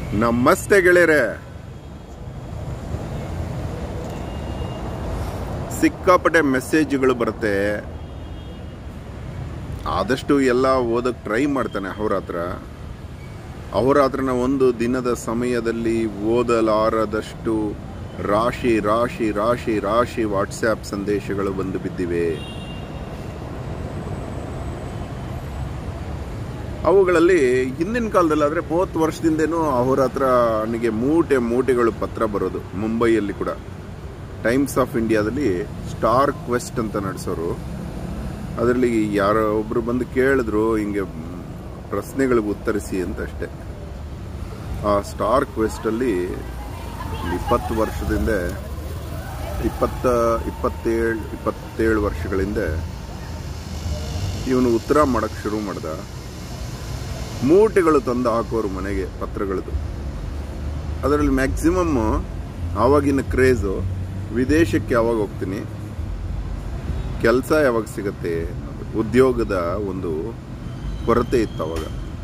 ನಮಸ್ತೆ ಗೆಳೆಯರೆ ಸಿಕ್ಕಾಪಟ್ಟೆ ಮೆಸೇಜ್ಗಳು ಬರುತ್ತೆ ಆದಷ್ಟು ಎಲ್ಲ ಓದಕ್ಕೆ ಟ್ರೈ ಮಾಡ್ತಾನೆ ಅಹೋರಾತ್ರ ಅಹೋರಾತ್ರನ ಒಂದು ದಿನದ ಸಮಯದಲ್ಲಿ ಓದಲಾರದಷ್ಟು ರಾಶಿ ರಾಶಿ ರಾಶಿ ರಾಶಿ ವಾಟ್ಸ್ಆ್ಯಪ್ ಸಂದೇಶಗಳು ಬಂದು ಬಿದ್ದಿವೆ ಅವುಗಳಲ್ಲಿ ಹಿಂದಿನ ಕಾಲದಲ್ಲಾದರೆ ಮೂವತ್ತು ವರ್ಷದಿಂದೇನೂ ಅವ್ರ ಹತ್ರ ನನಗೆ ಮೂಟೆ ಮೂಟೆಗಳು ಪತ್ರ ಬರೋದು ಮುಂಬೈಯಲ್ಲಿ ಕೂಡ ಟೈಮ್ಸ್ ಆಫ್ ಇಂಡಿಯಾದಲ್ಲಿ ಸ್ಟಾರ್ ಕ್ವೆಸ್ಟ್ ಅಂತ ನಡೆಸೋರು ಅದರಲ್ಲಿ ಯಾರೋ ಒಬ್ಬರು ಬಂದು ಕೇಳಿದ್ರು ಹಿಂಗೆ ಪ್ರಶ್ನೆಗಳಿಗೆ ಉತ್ತರಿಸಿ ಅಂತ ಅಷ್ಟೇ ಆ ಸ್ಟಾರ್ ಕ್ವೆಸ್ಟಲ್ಲಿ ಇಪ್ಪತ್ತು ವರ್ಷದಿಂದ ಇಪ್ಪತ್ತ ಇಪ್ಪತ್ತೇಳು ಇಪ್ಪತ್ತೇಳು ವರ್ಷಗಳಿಂದ ಇವನು ಉತ್ತರ ಮಾಡೋಕ್ಕೆ ಶುರು ಮಾಡ್ದ ಮೂಟೆಗಳು ತಂದು ಹಾಕೋರು ಮನೆಗೆ ಪತ್ರಗಳದು ಅದರಲ್ಲಿ ಮ್ಯಾಕ್ಸಿಮಮ್ ಆವಾಗಿನ ಕ್ರೇಜು ವಿದೇಶಕ್ಕೆ ಯಾವಾಗ ಹೋಗ್ತೀನಿ ಕೆಲಸ ಯಾವಾಗ ಸಿಗತ್ತೆ ಉದ್ಯೋಗದ ಒಂದು ಕೊರತೆ ಇತ್ತು ಅವಾಗ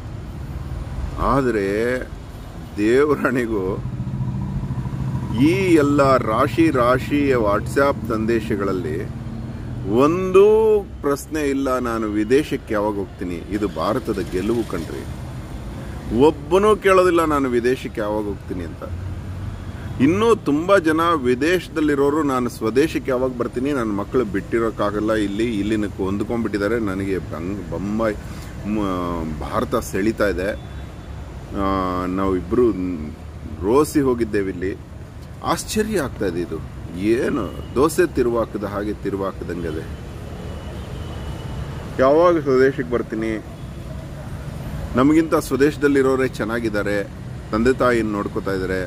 ಆದರೆ ದೇವರಾಣಿಗೂ ಈ ಎಲ್ಲ ರಾಶಿ ರಾಶಿ ವಾಟ್ಸ್ಆ್ಯಪ್ ಸಂದೇಶಗಳಲ್ಲಿ ಒಂದೂ ಪ್ರಶ್ನೆ ಇಲ್ಲ ನಾನು ವಿದೇಶಕ್ಕೆ ಯಾವಾಗ ಹೋಗ್ತೀನಿ ಇದು ಭಾರತದ ಗೆಲುವು ಕಣ್ರಿ ಒಬ್ಬನೂ ಕೇಳೋದಿಲ್ಲ ನಾನು ವಿದೇಶಕ್ಕೆ ಯಾವಾಗ ಹೋಗ್ತೀನಿ ಅಂತ ಇನ್ನೂ ತುಂಬ ಜನ ವಿದೇಶದಲ್ಲಿರೋರು ನಾನು ಸ್ವದೇಶಕ್ಕೆ ಯಾವಾಗ ಬರ್ತೀನಿ ನನ್ನ ಮಕ್ಕಳು ಬಿಟ್ಟಿರೋಕ್ಕಾಗಲ್ಲ ಇಲ್ಲಿ ಇಲ್ಲಿನ ಹೊಂದ್ಕೊಂಡ್ಬಿಟ್ಟಿದ್ದಾರೆ ನನಗೆ ಬಂಗ್ ಬೊಂಬೈ ಭಾರತ ಸೆಳೀತಾ ಇದೆ ನಾವಿಬ್ಬರು ರೋಸಿ ಹೋಗಿದ್ದೇವೆ ಇಲ್ಲಿ ಆಶ್ಚರ್ಯ ಆಗ್ತಾ ಇದೆ ಇದು ಏನು ದೋಸೆ ತಿರುವಾಕದ ಹಾಗೆ ತಿರುವಾಕದಂಗೆ ಅದೇ ಯಾವಾಗ ಸ್ವದೇಶಕ್ಕೆ ಬರ್ತೀನಿ ನಮಗಿಂತ ಸ್ವದೇಶದಲ್ಲಿರೋರೇ ಚೆನ್ನಾಗಿದ್ದಾರೆ ತಂದೆ ತಾಯಿನ ನೋಡ್ಕೋತಾ ಇದ್ದಾರೆ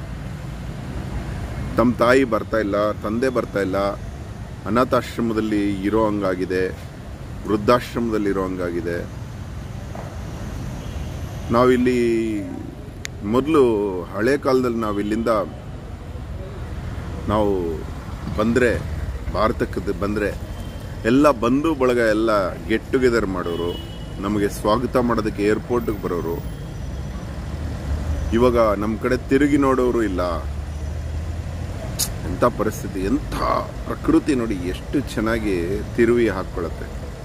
ತಮ್ಮ ತಾಯಿ ಬರ್ತಾ ಇಲ್ಲ ತಂದೆ ಬರ್ತಾ ಇಲ್ಲ ಅನಾಥಾಶ್ರಮದಲ್ಲಿ ಇರೋ ಹಂಗಾಗಿದೆ ವೃದ್ಧಾಶ್ರಮದಲ್ಲಿ ಇರೋ ಹಂಗಾಗಿದೆ ನಾವಿಲ್ಲಿ ಮೊದಲು ಹಳೆ ಕಾಲದಲ್ಲಿ ನಾವು ಇಲ್ಲಿಂದ ನಾವು ಬಂದರೆ ಭಾರತಕ್ಕೆ ಬಂದರೆ ಎಲ್ಲ ಬಂಧು ಬಳಗ ಎಲ್ಲ ಗೆಟ್ ಟುಗೆದರ್ ಮಾಡೋರು ನಮಗೆ ಸ್ವಾಗತ ಮಾಡೋದಕ್ಕೆ ಏರ್ಪೋರ್ಟಿಗೆ ಬರೋರು ಇವಾಗ ನಮ್ಮ ಕಡೆ ತಿರುಗಿ ನೋಡೋರು ಇಲ್ಲ ಎಂಥ ಪರಿಸ್ಥಿತಿ ಎಂಥ ಪ್ರಕೃತಿ ನೋಡಿ ಎಷ್ಟು ಚೆನ್ನಾಗಿ ತಿರುವಿ ಹಾಕ್ಕೊಳತ್ತೆ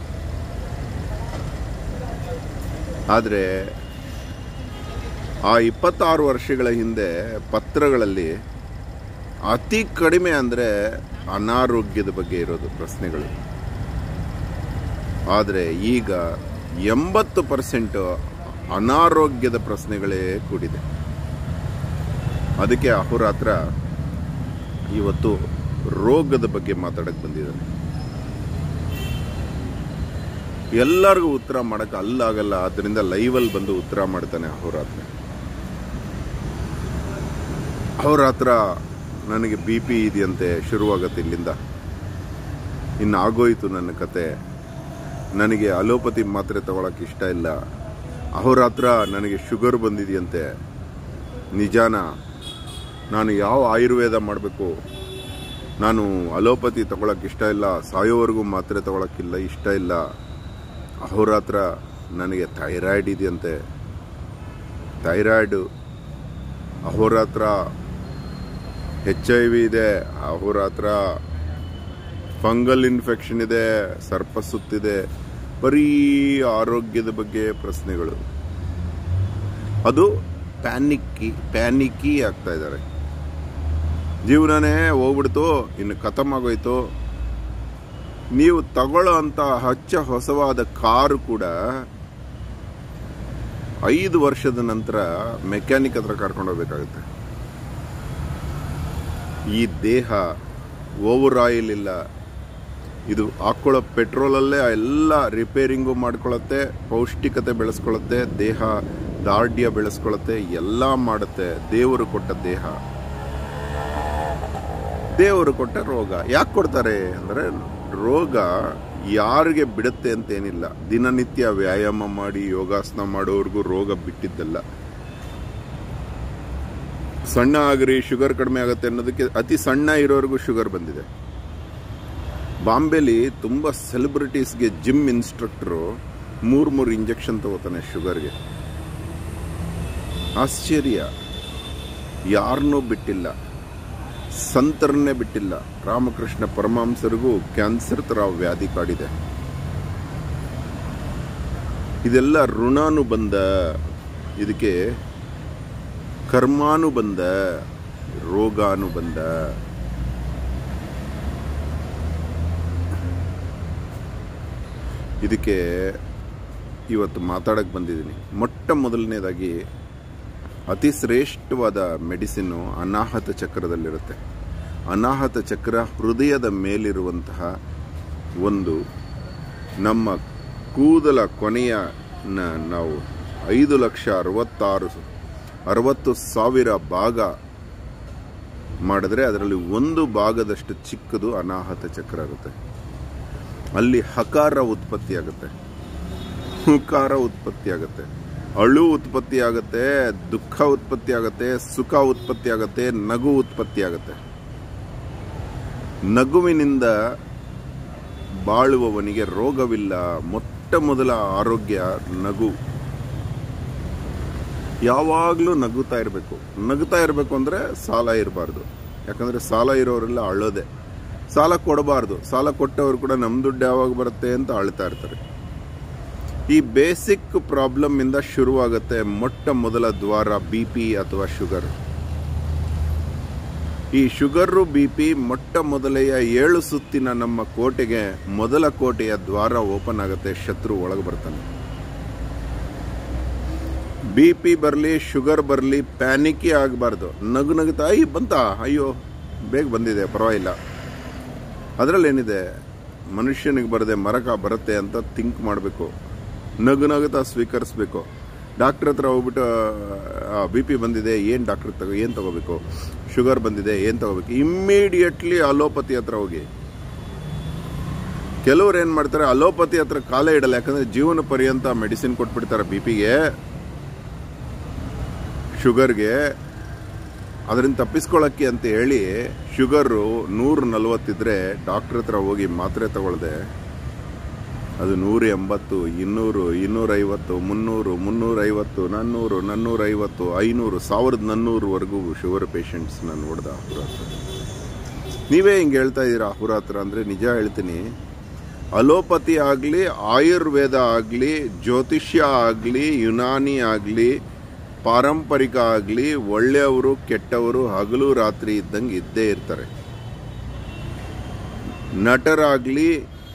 ಆದರೆ ಆ ಇಪ್ಪತ್ತಾರು ವರ್ಷಗಳ ಹಿಂದೆ ಪತ್ರಗಳಲ್ಲಿ ಅತಿ ಕಡಿಮೆ ಅಂದರೆ ಅನಾರೋಗ್ಯದ ಬಗ್ಗೆ ಇರೋದು ಪ್ರಶ್ನೆಗಳು ಆದರೆ ಈಗ ಎಂಬತ್ತು ಪರ್ಸೆಂಟ್ ಅನಾರೋಗ್ಯದ ಪ್ರಶ್ನೆಗಳೇ ಕೂಡಿದೆ ಅದಕ್ಕೆ ಅಹೋರಾತ್ರ ಇವತ್ತು ರೋಗದ ಬಗ್ಗೆ ಮಾತಾಡಕ್ಕೆ ಬಂದಿದ್ದಾರೆ ಎಲ್ಲರಿಗೂ ಉತ್ತರ ಮಾಡಕ್ಕೆ ಅಲ್ಲಾಗಲ್ಲ ಆದ್ದರಿಂದ ಲೈವಲ್ಲಿ ಬಂದು ಉತ್ತರ ಮಾಡ್ತಾನೆ ಅಹೋರಾತ್ರ ಅಹೋರಾತ್ರ ನನಗೆ ಬಿ ಪಿ ಇದೆಯಂತೆ ಶುರುವಾಗತ್ತೆ ಇಲ್ಲಿಂದ ಇನ್ನು ಆಗೋಯ್ತು ನನ್ನ ಕತೆ ನನಗೆ ಅಲೋಪತಿ ಮಾತ್ರೆ ತಗೊಳಕ್ಕೆ ಇಷ್ಟ ಇಲ್ಲ ಅಹೋರಾತ್ರ ನನಗೆ ಶುಗರ್ ಬಂದಿದೆಯಂತೆ ನಿಜಾನ ನಾನು ಯಾವ ಆಯುರ್ವೇದ ಮಾಡಬೇಕು ನಾನು ಅಲೋಪತಿ ತಗೊಳಕ್ಕೆ ಇಷ್ಟ ಇಲ್ಲ ಸಾಯೋವರೆಗೂ ಮಾತ್ರೆ ತಗೊಳಕ್ಕಿಲ್ಲ ಇಷ್ಟ ಇಲ್ಲ ಅಹೋರಾತ್ರ ನನಗೆ ಥೈರಾಯ್ಡ್ ಇದೆಯಂತೆ ಥೈರಾಯ್ಡು ಅಹೋರಾತ್ರ ಹೆಚ್ ಐ ವಿ ಇದೆ ಅಹೋರಾತ್ರ ಫಂಗಲ್ ಇನ್ಫೆಕ್ಷನ್ ಇದೆ ಸರ್ಪ ಸುತ್ತಿದೆ ಬರೀ ಆರೋಗ್ಯದ ಬಗ್ಗೆ ಪ್ರಶ್ನೆಗಳು ಅದು ಪ್ಯಾನಿಕ್ಕಿ ಪ್ಯಾನಿಕ್ಕಿ ಆಗ್ತಾ ಇದ್ದಾರೆ ಜೀವನನೇ ಹೋಗ್ಬಿಡ್ತು ಇನ್ನು ಖತಮ್ ಆಗೋಯ್ತು ನೀವು ತಗೊಳ್ಳೋ ಅಂತ ಹಚ್ಚ ಹೊಸವಾದ ಕಾರು ಕೂಡ ಐದು ವರ್ಷದ ನಂತರ ಮೆಕ್ಯಾನಿಕ್ ಹತ್ರ ಕರ್ಕೊಂಡು ಹೋಗ್ಬೇಕಾಗುತ್ತೆ ಈ ದೇಹ ಓವರ್ ಆಯಿಲ್ ಇಲ್ಲ ಇದು ಹಾಕ್ಕೊಳ್ಳೋ ಪೆಟ್ರೋಲಲ್ಲೇ ಎಲ್ಲ ರಿಪೇರಿಂಗು ಮಾಡ್ಕೊಳ್ಳುತ್ತೆ ಪೌಷ್ಟಿಕತೆ ಬೆಳೆಸ್ಕೊಳ್ಳುತ್ತೆ ದೇಹ ದಾರ್ಢ್ಯ ಬೆಳೆಸ್ಕೊಳ್ಳುತ್ತೆ ಎಲ್ಲ ಮಾಡುತ್ತೆ ದೇವರು ಕೊಟ್ಟ ದೇಹ ದೇವರು ಕೊಟ್ಟ ರೋಗ ಯಾಕೆ ಕೊಡ್ತಾರೆ ಅಂದರೆ ರೋಗ ಯಾರಿಗೆ ಬಿಡುತ್ತೆ ಅಂತೇನಿಲ್ಲ ದಿನನಿತ್ಯ ವ್ಯಾಯಾಮ ಮಾಡಿ ಯೋಗಾಸನ ಮಾಡೋರ್ಗೂ ರೋಗ ಬಿಟ್ಟಿದ್ದಲ್ಲ ಸಣ್ಣ ಆಗ್ರಿ ಶುಗರ್ ಕಡಿಮೆ ಆಗುತ್ತೆ ಅನ್ನೋದಕ್ಕೆ ಅತಿ ಸಣ್ಣ ಇರೋರಿಗೂ ಶುಗರ್ ಬಂದಿದೆ ಬಾಂಬೆಲಿ ತುಂಬ ಸೆಲೆಬ್ರಿಟೀಸ್ಗೆ ಜಿಮ್ ಇನ್ಸ್ಟ್ರಕ್ಟರು ಮೂರು ಮೂರು ಇಂಜೆಕ್ಷನ್ ತಗೋತಾನೆ ಶುಗರ್ಗೆ ಆಶ್ಚರ್ಯ ಯಾರನ್ನೂ ಬಿಟ್ಟಿಲ್ಲ ಸಂತರನ್ನೇ ಬಿಟ್ಟಿಲ್ಲ ರಾಮಕೃಷ್ಣ ಪರಮಹಂಸರಿಗೂ ಕ್ಯಾನ್ಸರ್ ಥರ ವ್ಯಾಧಿ ಕಾಡಿದೆ ಇದೆಲ್ಲ ಋಣಾನುಬಂಧ ಇದಕ್ಕೆ ಕರ್ಮಾನುಬಂಧ ರೋಗಾನುಬಂಧ ಇದಕ್ಕೆ ಇವತ್ತು ಮಾತಾಡಕ್ಕೆ ಬಂದಿದ್ದೀನಿ ಮೊಟ್ಟ ಮೊದಲನೇದಾಗಿ ಅತಿ ಶ್ರೇಷ್ಠವಾದ ಮೆಡಿಸಿನ್ನು ಅನಾಹತ ಚಕ್ರದಲ್ಲಿರುತ್ತೆ ಅನಾಹತ ಚಕ್ರ ಹೃದಯದ ಮೇಲಿರುವಂತಹ ಒಂದು ನಮ್ಮ ಕೂದಲ ಕೊನೆಯ ನ- ನಾವು ಐದು ಲಕ್ಷ ಅರವತ್ತಾರು ಅರವತ್ತು ಸಾವಿರ ಭಾಗ ಮಾಡಿದ್ರೆ ಅದರಲ್ಲಿ ಒಂದು ಭಾಗದಷ್ಟು ಚಿಕ್ಕದು ಅನಾಹತ ಚಕ್ರ ಆಗುತ್ತೆ ಅಲ್ಲಿ ಹಕಾರ ಉತ್ಪತ್ತಿ ಆಗುತ್ತೆ ಹುಕಾರ ಉತ್ಪತ್ತಿ ಆಗುತ್ತೆ ಅಳು ಉತ್ಪತ್ತಿ ಆಗುತ್ತೆ ದುಃಖ ಉತ್ಪತ್ತಿ ಆಗುತ್ತೆ ಸುಖ ಉತ್ಪತ್ತಿ ಆಗುತ್ತೆ ನಗು ಉತ್ಪತ್ತಿ ಆಗುತ್ತೆ ನಗುವಿನಿಂದ ಬಾಳುವವನಿಗೆ ರೋಗವಿಲ್ಲ ಮೊಟ್ಟ ಮೊದಲ ಆರೋಗ್ಯ ನಗು ಯಾವಾಗಲೂ ನಗುತ್ತಾ ಇರಬೇಕು ನಗುತ್ತಾ ಇರಬೇಕು ಅಂದರೆ ಸಾಲ ಇರಬಾರ್ದು ಯಾಕಂದರೆ ಸಾಲ ಇರೋರೆಲ್ಲ ಅಳೋದೆ ಸಾಲ ಕೊಡಬಾರ್ದು ಸಾಲ ಕೊಟ್ಟವರು ಕೂಡ ನಮ್ಮ ದುಡ್ಡು ಯಾವಾಗ ಬರುತ್ತೆ ಅಂತ ಅಳ್ತಾ ಇರ್ತಾರೆ ಈ ಬೇಸಿಕ್ ಪ್ರಾಬ್ಲಮ್ ಇಂದ ಶುರುವಾಗುತ್ತೆ ಮೊಟ್ಟ ಮೊದಲ ದ್ವಾರ ಬಿ ಪಿ ಅಥವಾ ಶುಗರ್ ಈ ಶುಗರು ಬಿ ಪಿ ಮೊಟ್ಟ ಮೊದಲೆಯ ಏಳು ಸುತ್ತಿನ ನಮ್ಮ ಕೋಟೆಗೆ ಮೊದಲ ಕೋಟೆಯ ದ್ವಾರ ಓಪನ್ ಆಗುತ್ತೆ ಶತ್ರು ಒಳಗೆ ಬರ್ತಾನೆ ಬಿ ಪಿ ಬರಲಿ ಶುಗರ್ ಬರಲಿ ಪ್ಯಾನಿಕಿ ಆಗಬಾರ್ದು ನಗು ನಗುತ್ತಾ ಐ ಬಂತ ಅಯ್ಯೋ ಬೇಗ ಬಂದಿದೆ ಪರವಾಗಿಲ್ಲ ಅದರಲ್ಲಿ ಏನಿದೆ ಮನುಷ್ಯನಿಗೆ ಬರದೆ ಮರಕ ಬರುತ್ತೆ ಅಂತ ಥಿಂಕ್ ಮಾಡಬೇಕು ನಗು ನಗುತ್ತಾ ಸ್ವೀಕರಿಸ್ಬೇಕು ಡಾಕ್ಟ್ರ್ ಹತ್ರ ಹೋಗ್ಬಿಟ್ಟು ಬಿ ಪಿ ಬಂದಿದೆ ಏನು ಡಾಕ್ಟ್ರ್ ತಗೋ ಏನು ತಗೋಬೇಕು ಶುಗರ್ ಬಂದಿದೆ ಏನು ತಗೋಬೇಕು ಇಮ್ಮಿಡಿಯೇಟ್ಲಿ ಅಲೋಪತಿ ಹತ್ರ ಹೋಗಿ ಕೆಲವ್ರು ಏನು ಮಾಡ್ತಾರೆ ಅಲೋಪತಿ ಹತ್ರ ಕಾಲೇ ಇಡಲ್ಲ ಯಾಕಂದ್ರೆ ಜೀವನ ಪರ್ಯಂತ ಮೆಡಿಸಿನ್ ಕೊಟ್ಬಿಡ್ತಾರೆ ಬಿ ಪಿಗೆ ಶುಗರ್ಗೆ ಅದರಿಂದ ತಪ್ಪಿಸ್ಕೊಳ್ಳೋಕ್ಕೆ ಅಂತ ಹೇಳಿ ಶುಗರು ನೂರ ನಲ್ವತ್ತಿದ್ರೆ ಡಾಕ್ಟ್ರ್ ಹತ್ರ ಹೋಗಿ ಮಾತ್ರೆ ತಗೊಳ್ದೆ ಅದು ನೂರ ಎಂಬತ್ತು ಇನ್ನೂರು ಇನ್ನೂರೈವತ್ತು ಮುನ್ನೂರು ಮುನ್ನೂರೈವತ್ತು ನಾನ್ನೂರು ನಾನ್ನೂರೈವತ್ತು ಐನೂರು ಸಾವಿರದ ನಾನ್ನೂರವರೆಗೂ ಶುಗರ್ ಪೇಷಂಟ್ಸ್ ನಾನು ನೋಡ್ದೆ ಅಹುರಾತ್ರ ನೀವೇ ಹಿಂಗೆ ಹೇಳ್ತಾ ಇದ್ದೀರಾ ಅಹುರಾತ್ರ ಅಂದರೆ ನಿಜ ಹೇಳ್ತೀನಿ ಅಲೋಪತಿ ಆಗಲಿ ಆಯುರ್ವೇದ ಆಗಲಿ ಜ್ಯೋತಿಷ್ಯ ಆಗಲಿ ಯುನಾನಿ ಆಗಲಿ ಪಾರಂಪರಿಕ ಆಗಲಿ ಒಳ್ಳೆಯವರು ಕೆಟ್ಟವರು ಹಗಲು ರಾತ್ರಿ ಇದ್ದಂಗೆ ಇದ್ದೇ ಇರ್ತಾರೆ ನಟರಾಗಲಿ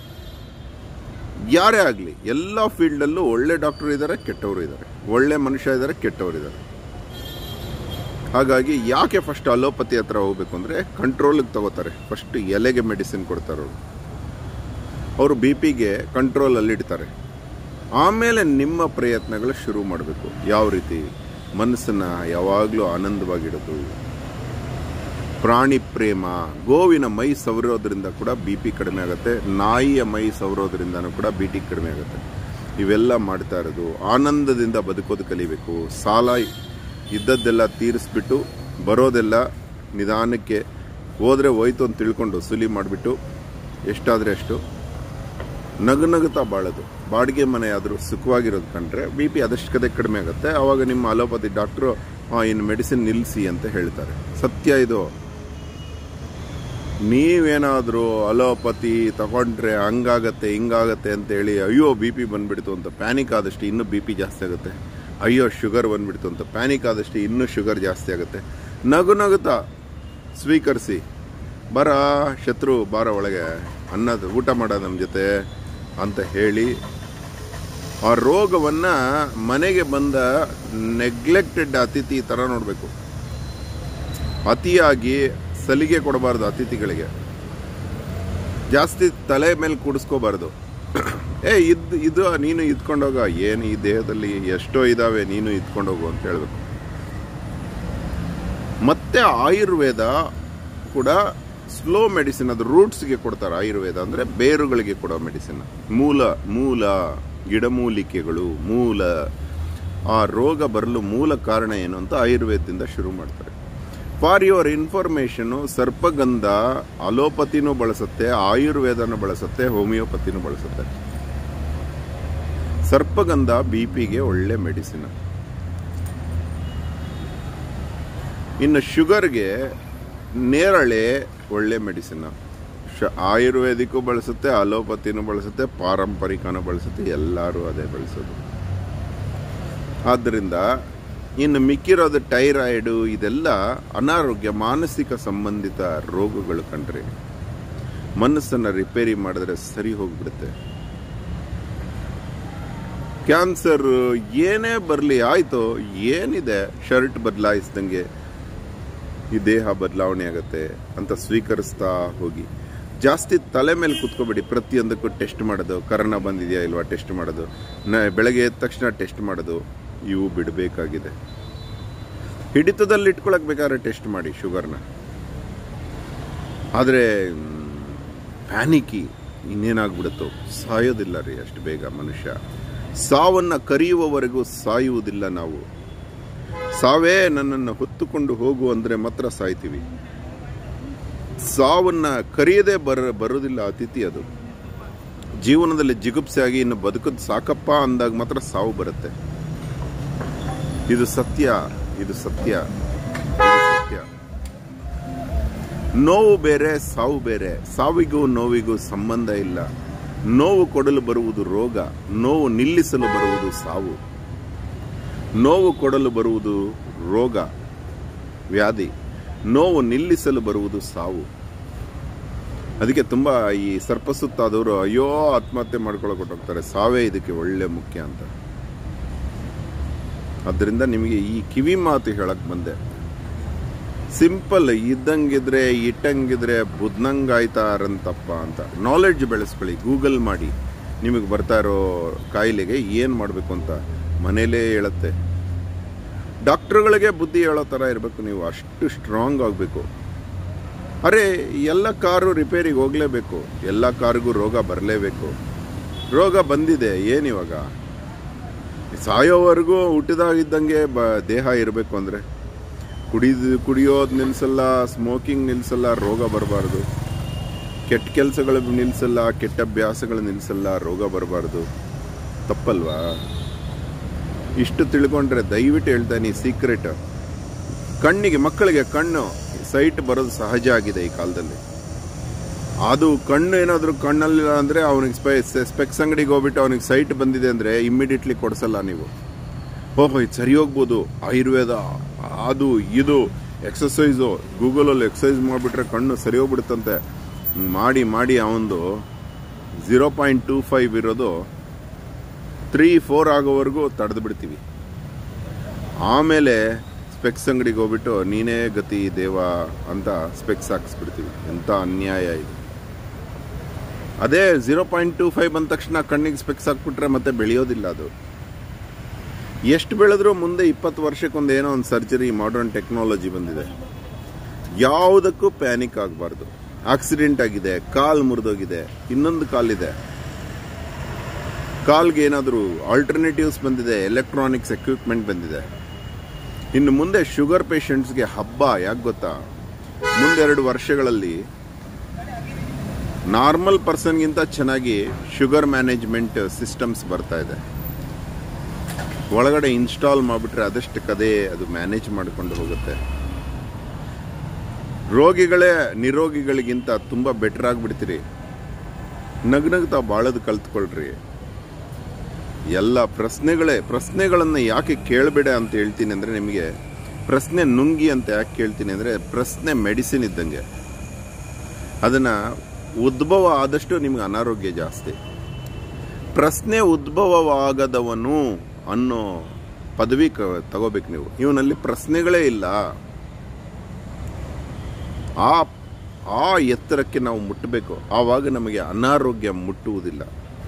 ಯಾರೇ ಆಗಲಿ ಎಲ್ಲ ಫೀಲ್ಡಲ್ಲೂ ಒಳ್ಳೆ ಡಾಕ್ಟರ್ ಇದ್ದಾರೆ ಕೆಟ್ಟವರು ಇದ್ದಾರೆ ಒಳ್ಳೆ ಮನುಷ್ಯ ಇದ್ದಾರೆ ಕೆಟ್ಟವರು ಇದ್ದಾರೆ ಹಾಗಾಗಿ ಯಾಕೆ ಫಸ್ಟ್ ಅಲೋಪತಿ ಹತ್ರ ಹೋಗ್ಬೇಕು ಅಂದರೆ ಕಂಟ್ರೋಲಿಗೆ ತಗೋತಾರೆ ಫಸ್ಟ್ ಎಲೆಗೆ ಮೆಡಿಸಿನ್ ಕೊಡ್ತಾರೆ ಅವರು ಅವರು ಬಿ ಪಿಗೆ ಕಂಟ್ರೋಲಲ್ಲಿ ಇಡ್ತಾರೆ ಆಮೇಲೆ ನಿಮ್ಮ ಪ್ರಯತ್ನಗಳು ಶುರು ಮಾಡಬೇಕು ಯಾವ ರೀತಿ ಮನಸ್ಸನ್ನು ಯಾವಾಗಲೂ ಆನಂದವಾಗಿಡೋದು ಪ್ರಾಣಿ ಪ್ರೇಮ ಗೋವಿನ ಮೈ ಸವರೋದ್ರಿಂದ ಕೂಡ ಬಿ ಪಿ ಕಡಿಮೆ ಆಗುತ್ತೆ ನಾಯಿಯ ಮೈ ಸವರೋದ್ರಿಂದನೂ ಕೂಡ ಬಿ ಟಿ ಕಡಿಮೆ ಆಗುತ್ತೆ ಇವೆಲ್ಲ ಮಾಡ್ತಾ ಇರೋದು ಆನಂದದಿಂದ ಬದುಕೋದು ಕಲಿಬೇಕು ಸಾಲ ಇದ್ದದ್ದೆಲ್ಲ ತೀರಿಸ್ಬಿಟ್ಟು ಬರೋದೆಲ್ಲ ನಿಧಾನಕ್ಕೆ ಹೋದರೆ ಹೋಯ್ತು ಅಂತ ತಿಳ್ಕೊಂಡು ಸುಲಿ ಮಾಡಿಬಿಟ್ಟು ಎಷ್ಟಾದರೆ ಅಷ್ಟು ನಗು ನಗುತ್ತಾ ಬಾಳೋದು ಬಾಡಿಗೆ ಮನೆ ಆದರೂ ಸುಖವಾಗಿರೋದು ಕಂಡ್ರೆ ಬಿ ಪಿ ಅದಷ್ಟೇ ಕಡಿಮೆ ಆಗುತ್ತೆ ಆವಾಗ ನಿಮ್ಮ ಅಲೋಪತಿ ಡಾಕ್ಟ್ರು ಇನ್ನು ಮೆಡಿಸಿನ್ ನಿಲ್ಲಿಸಿ ಅಂತ ಹೇಳ್ತಾರೆ ಸತ್ಯ ಇದು ನೀವೇನಾದರೂ ಅಲೋಪತಿ ತಗೊಂಡ್ರೆ ಹಂಗಾಗತ್ತೆ ಹಿಂಗಾಗತ್ತೆ ಅಂತೇಳಿ ಅಯ್ಯೋ ಬಿ ಪಿ ಬಂದ್ಬಿಡ್ತು ಅಂತ ಪ್ಯಾನಿಕ್ ಆದಷ್ಟು ಇನ್ನೂ ಬಿ ಪಿ ಜಾಸ್ತಿ ಆಗುತ್ತೆ ಅಯ್ಯೋ ಶುಗರ್ ಬಂದ್ಬಿಡ್ತು ಅಂತ ಪ್ಯಾನಿಕ್ ಆದಷ್ಟು ಇನ್ನೂ ಶುಗರ್ ಜಾಸ್ತಿ ಆಗುತ್ತೆ ನಗು ನಗುತ್ತಾ ಸ್ವೀಕರಿಸಿ ಬರ ಶತ್ರು ಬಾರ ಒಳಗೆ ಅನ್ನದ ಊಟ ಮಾಡ ನಮ್ಮ ಜೊತೆ ಅಂತ ಹೇಳಿ ಆ ರೋಗವನ್ನು ಮನೆಗೆ ಬಂದ ನೆಗ್ಲೆಕ್ಟೆಡ್ ಅತಿಥಿ ಥರ ನೋಡಬೇಕು ಅತಿಯಾಗಿ ಸಲಿಗೆ ಕೊಡಬಾರ್ದು ಅತಿಥಿಗಳಿಗೆ ಜಾಸ್ತಿ ತಲೆ ಮೇಲೆ ಕೂಡಿಸ್ಕೋಬಾರ್ದು ಏ ಇದ್ ಇದು ನೀನು ಇದ್ಕೊಂಡೋಗ ಏನು ಈ ದೇಹದಲ್ಲಿ ಎಷ್ಟೋ ಇದಾವೆ ನೀನು ಇದ್ಕೊಂಡೋಗು ಅಂತ ಹೇಳಬೇಕು ಮತ್ತೆ ಆಯುರ್ವೇದ ಕೂಡ ಸ್ಲೋ ಮೆಡಿಸಿನ್ ಅದು ರೂಟ್ಸ್ಗೆ ಕೊಡ್ತಾರೆ ಆಯುರ್ವೇದ ಅಂದರೆ ಬೇರುಗಳಿಗೆ ಕೊಡೋ ಮೆಡಿಸಿನ್ ಮೂಲ ಮೂಲ ಗಿಡಮೂಲಿಕೆಗಳು ಮೂಲ ಆ ರೋಗ ಬರಲು ಮೂಲ ಕಾರಣ ಏನು ಅಂತ ಆಯುರ್ವೇದದಿಂದ ಶುರು ಮಾಡ್ತಾರೆ ಫಾರ್ ಯುವರ್ ಇನ್ಫಾರ್ಮೇಷನು ಸರ್ಪಗಂಧ ಅಲೋಪತಿನೂ ಬಳಸುತ್ತೆ ಆಯುರ್ವೇದನೂ ಬಳಸುತ್ತೆ ಹೋಮಿಯೋಪತಿನೂ ಬಳಸುತ್ತೆ ಸರ್ಪಗಂಧ ಬಿ ಪಿಗೆ ಒಳ್ಳೆ ಮೆಡಿಸಿನ್ ಇನ್ನು ಶುಗರ್ಗೆ ನೇರಳೆ ಒಳ್ಳೆ ಮೆಡಿಸಿನ್ ಶ ಆಯುರ್ವೇದಿಕ್ಕೂ ಬಳಸುತ್ತೆ ಅಲೋಪತಿನೂ ಬಳಸುತ್ತೆ ಪಾರಂಪರಿಕನೂ ಬಳಸುತ್ತೆ ಎಲ್ಲರೂ ಅದೇ ಬಳಸೋದು ಆದ್ದರಿಂದ ಇನ್ನು ಮಿಕ್ಕಿರೋದು ಟೈರಾಯ್ಡು ಇದೆಲ್ಲ ಅನಾರೋಗ್ಯ ಮಾನಸಿಕ ಸಂಬಂಧಿತ ರೋಗಗಳು ಕಂಡ್ರೆ ಮನಸ್ಸನ್ನು ರಿಪೇರಿ ಮಾಡಿದ್ರೆ ಸರಿ ಹೋಗ್ಬಿಡುತ್ತೆ ಕ್ಯಾನ್ಸರ್ ಏನೇ ಬರಲಿ ಆಯಿತು ಏನಿದೆ ಶರ್ಟ್ ಬದಲಾಯಿಸ್ದಂಗೆ ಈ ದೇಹ ಬದಲಾವಣೆ ಆಗುತ್ತೆ ಅಂತ ಸ್ವೀಕರಿಸ್ತಾ ಹೋಗಿ ಜಾಸ್ತಿ ತಲೆ ಮೇಲೆ ಕೂತ್ಕೋಬೇಡಿ ಪ್ರತಿಯೊಂದಕ್ಕೂ ಟೆಸ್ಟ್ ಮಾಡೋದು ಕರೋನಾ ಬಂದಿದೆಯಾ ಇಲ್ವಾ ಟೆಸ್ಟ್ ಮಾಡೋದು ನ ಬೆಳಗ್ಗೆ ಎದ್ದ ತಕ್ಷಣ ಟೆಸ್ಟ್ ಮಾಡೋದು ಇವು ಬಿಡಬೇಕಾಗಿದೆ ಹಿಡಿತದಲ್ಲಿ ಇಟ್ಕೊಳಕ್ ಬೇಕಾದ್ರೆ ಟೆಸ್ಟ್ ಮಾಡಿ ಶುಗರ್ನ ಆದರೆ ಪ್ಯಾನಿಕಿ ಇನ್ನೇನಾಗ್ಬಿಡುತ್ತೋ ಸಾಯೋದಿಲ್ಲ ರೀ ಅಷ್ಟು ಬೇಗ ಮನುಷ್ಯ ಸಾವನ್ನ ಕರೆಯುವವರೆಗೂ ಸಾಯುವುದಿಲ್ಲ ನಾವು ಸಾವೇ ನನ್ನನ್ನು ಹೊತ್ತುಕೊಂಡು ಹೋಗು ಅಂದರೆ ಮಾತ್ರ ಸಾಯ್ತೀವಿ ಸಾವನ್ನ ಕರೆಯದೇ ಬರ ಬರೋದಿಲ್ಲ ಅತಿಥಿ ಅದು ಜೀವನದಲ್ಲಿ ಜಿಗುಪ್ಸೆ ಆಗಿ ಇನ್ನು ಬದುಕದ್ ಸಾಕಪ್ಪ ಅಂದಾಗ ಮಾತ್ರ ಸಾವು ಬರುತ್ತೆ ಇದು ಸತ್ಯ ಇದು ಸತ್ಯ ಇದು ಸತ್ಯ ನೋವು ಬೇರೆ ಸಾವು ಬೇರೆ ಸಾವಿಗೂ ನೋವಿಗೂ ಸಂಬಂಧ ಇಲ್ಲ ನೋವು ಕೊಡಲು ಬರುವುದು ರೋಗ ನೋವು ನಿಲ್ಲಿಸಲು ಬರುವುದು ಸಾವು ನೋವು ಕೊಡಲು ಬರುವುದು ರೋಗ ವ್ಯಾಧಿ ನೋವು ನಿಲ್ಲಿಸಲು ಬರುವುದು ಸಾವು ಅದಕ್ಕೆ ತುಂಬ ಈ ಸರ್ಪಸುತ್ತಾದವರು ಅಯ್ಯೋ ಆತ್ಮಹತ್ಯೆ ಮಾಡ್ಕೊಳಕ್ ಹೊರಟೋಗ್ತಾರೆ ಸಾವೇ ಇದಕ್ಕೆ ಒಳ್ಳೆ ಮುಖ್ಯ ಅಂತ ಅದರಿಂದ ನಿಮಗೆ ಈ ಕಿವಿ ಮಾತು ಹೇಳಕ್ ಬಂದೆ ಸಿಂಪಲ್ ಇದ್ದಂಗಿದ್ರೆ ಇಟ್ಟಂಗಿದ್ರೆ ಬುದ್ನಂಗಾಯ್ತಾರಂತಪ್ಪ ಅಂತ ನಾಲೆಡ್ಜ್ ಬೆಳೆಸ್ಕೊಳ್ಳಿ ಗೂಗಲ್ ಮಾಡಿ ನಿಮಗೆ ಬರ್ತಾ ಇರೋ ಕಾಯಿಲೆಗೆ ಏನು ಮಾಡಬೇಕು ಅಂತ ಮನೇಲೇ ಹೇಳುತ್ತೆ ಡಾಕ್ಟ್ರುಗಳಿಗೆ ಬುದ್ಧಿ ಹೇಳೋ ಥರ ಇರಬೇಕು ನೀವು ಅಷ್ಟು ಸ್ಟ್ರಾಂಗ್ ಆಗಬೇಕು ಅರೆ ಎಲ್ಲ ಕಾರು ರಿಪೇರಿಗೆ ಹೋಗಲೇಬೇಕು ಎಲ್ಲ ಕಾರಿಗೂ ರೋಗ ಬರಲೇಬೇಕು ರೋಗ ಬಂದಿದೆ ಏನಿವಾಗ ಸಾಯೋವರೆಗೂ ಹುಟ್ಟಿದಾಗಿದ್ದಂಗೆ ಬ ದೇಹ ಇರಬೇಕು ಅಂದರೆ ಕುಡಿದು ಕುಡಿಯೋದು ನಿಲ್ಲಿಸಲ್ಲ ಸ್ಮೋಕಿಂಗ್ ನಿಲ್ಲಿಸಲ್ಲ ರೋಗ ಬರಬಾರ್ದು ಕೆಟ್ಟ ಕೆಲಸಗಳು ನಿಲ್ಲಿಸಲ್ಲ ಕೆಟ್ಟ ಅಭ್ಯಾಸಗಳು ನಿಲ್ಲಿಸಲ್ಲ ರೋಗ ಬರಬಾರ್ದು ತಪ್ಪಲ್ವಾ ಇಷ್ಟು ತಿಳ್ಕೊಂಡ್ರೆ ದಯವಿಟ್ಟು ಹೇಳ್ತಾನೆ ಸೀಕ್ರೆಟ್ ಕಣ್ಣಿಗೆ ಮಕ್ಕಳಿಗೆ ಕಣ್ಣು ಸೈಟ್ ಬರೋದು ಸಹಜ ಆಗಿದೆ ಈ ಕಾಲದಲ್ಲಿ ಅದು ಕಣ್ಣು ಏನಾದರೂ ಕಣ್ಣಲ್ಲಿಲ್ಲ ಅಂದರೆ ಅವನಿಗೆ ಸ್ಪೈ ಸ್ಪೆಕ್ಸ್ ಅಂಗಡಿಗೆ ಹೋಗ್ಬಿಟ್ಟು ಅವನಿಗೆ ಸೈಟ್ ಬಂದಿದೆ ಅಂದರೆ ಇಮ್ಮಿಡಿಯೇಟ್ಲಿ ಕೊಡಿಸಲ್ಲ ನೀವು ಓಹೋ ಇದು ಸರಿ ಹೋಗ್ಬೋದು ಆಯುರ್ವೇದ ಅದು ಇದು ಎಕ್ಸಸೈಸು ಗೂಗಲಲ್ಲಿ ಎಕ್ಸಸೈಸ್ ಮಾಡಿಬಿಟ್ರೆ ಕಣ್ಣು ಸರಿ ಹೋಗ್ಬಿಡುತ್ತಂತೆ ಮಾಡಿ ಮಾಡಿ ಅವನದು ಝೀರೋ ಪಾಯಿಂಟ್ ಟೂ ಫೈವ್ ಇರೋದು ತ್ರೀ ಫೋರ್ ಆಗೋವರೆಗೂ ತಡೆದು ಬಿಡ್ತೀವಿ ಆಮೇಲೆ ಸ್ಪೆಕ್ಸ್ ಅಂಗಡಿಗೆ ಹೋಗ್ಬಿಟ್ಟು ನೀನೇ ಗತಿ ದೇವ ಅಂತ ಸ್ಪೆಕ್ಸ್ ಹಾಕಿಸ್ಬಿಡ್ತೀವಿ ಎಂಥ ಅನ್ಯಾಯ ಇದು ಅದೇ ಝೀರೋ ಪಾಯಿಂಟ್ ಟೂ ಫೈವ್ ಬಂದ ತಕ್ಷಣ ಕಣ್ಣಿಗೆ ಸ್ಪೆಕ್ಸ್ ಹಾಕ್ಬಿಟ್ರೆ ಮತ್ತೆ ಬೆಳೆಯೋದಿಲ್ಲ ಅದು ಎಷ್ಟು ಬೆಳೆದ್ರೂ ಮುಂದೆ ಇಪ್ಪತ್ತು ವರ್ಷಕ್ಕೊಂದು ಏನೋ ಒಂದು ಸರ್ಜರಿ ಮಾಡರ್ನ್ ಟೆಕ್ನಾಲಜಿ ಬಂದಿದೆ ಯಾವುದಕ್ಕೂ ಪ್ಯಾನಿಕ್ ಆಗಬಾರ್ದು ಆಕ್ಸಿಡೆಂಟ್ ಆಗಿದೆ ಕಾಲ್ ಮುರಿದೋಗಿದೆ ಇನ್ನೊಂದು ಕಾಲಿದೆ ಕಾಲ್ಗೆ ಏನಾದರೂ ಆಲ್ಟರ್ನೇಟಿವ್ಸ್ ಬಂದಿದೆ ಎಲೆಕ್ಟ್ರಾನಿಕ್ಸ್ ಎಕ್ವಿಪ್ಮೆಂಟ್ ಬಂದಿದೆ ಇನ್ನು ಮುಂದೆ ಶುಗರ್ ಪೇಷಂಟ್ಸ್ಗೆ ಹಬ್ಬ ಯಾಕೆ ಗೊತ್ತಾ ಮುಂದೆರಡು ವರ್ಷಗಳಲ್ಲಿ ನಾರ್ಮಲ್ ಪರ್ಸನ್ಗಿಂತ ಚೆನ್ನಾಗಿ ಶುಗರ್ ಮ್ಯಾನೇಜ್ಮೆಂಟ್ ಸಿಸ್ಟಮ್ಸ್ ಬರ್ತಾ ಇದೆ ಒಳಗಡೆ ಇನ್ಸ್ಟಾಲ್ ಮಾಡಿಬಿಟ್ರೆ ಅದಷ್ಟು ಕದೇ ಅದು ಮ್ಯಾನೇಜ್ ಮಾಡಿಕೊಂಡು ಹೋಗುತ್ತೆ ರೋಗಿಗಳೇ ನಿರೋಗಿಗಳಿಗಿಂತ ತುಂಬ ಬೆಟರ್ ಆಗಿಬಿಡ್ತೀರಿ ನಗ್ನಗ್ತಾ ಬಾಳೋದು ಕಲ್ತ್ಕೊಳ್ರಿ ಎಲ್ಲ ಪ್ರಶ್ನೆಗಳೇ ಪ್ರಶ್ನೆಗಳನ್ನು ಯಾಕೆ ಕೇಳಬೇಡ ಅಂತ ಹೇಳ್ತೀನಿ ಅಂದರೆ ನಿಮಗೆ ಪ್ರಶ್ನೆ ನುಂಗಿ ಅಂತ ಯಾಕೆ ಕೇಳ್ತೀನಿ ಅಂದರೆ ಪ್ರಶ್ನೆ ಮೆಡಿಸಿನ್ ಇದ್ದಂಗೆ ಅದನ್ನು ಉದ್ಭವ ಆದಷ್ಟು ನಿಮ್ಗೆ ಅನಾರೋಗ್ಯ ಜಾಸ್ತಿ ಪ್ರಶ್ನೆ ಉದ್ಭವವಾಗದವನು ಅನ್ನೋ ಪದವಿ ಕ ತಗೋಬೇಕು ನೀವು ಇವನಲ್ಲಿ ಪ್ರಶ್ನೆಗಳೇ ಇಲ್ಲ ಆ ಆ ಎತ್ತರಕ್ಕೆ ನಾವು ಮುಟ್ಟಬೇಕು ಆವಾಗ ನಮಗೆ ಅನಾರೋಗ್ಯ ಮುಟ್ಟುವುದಿಲ್ಲ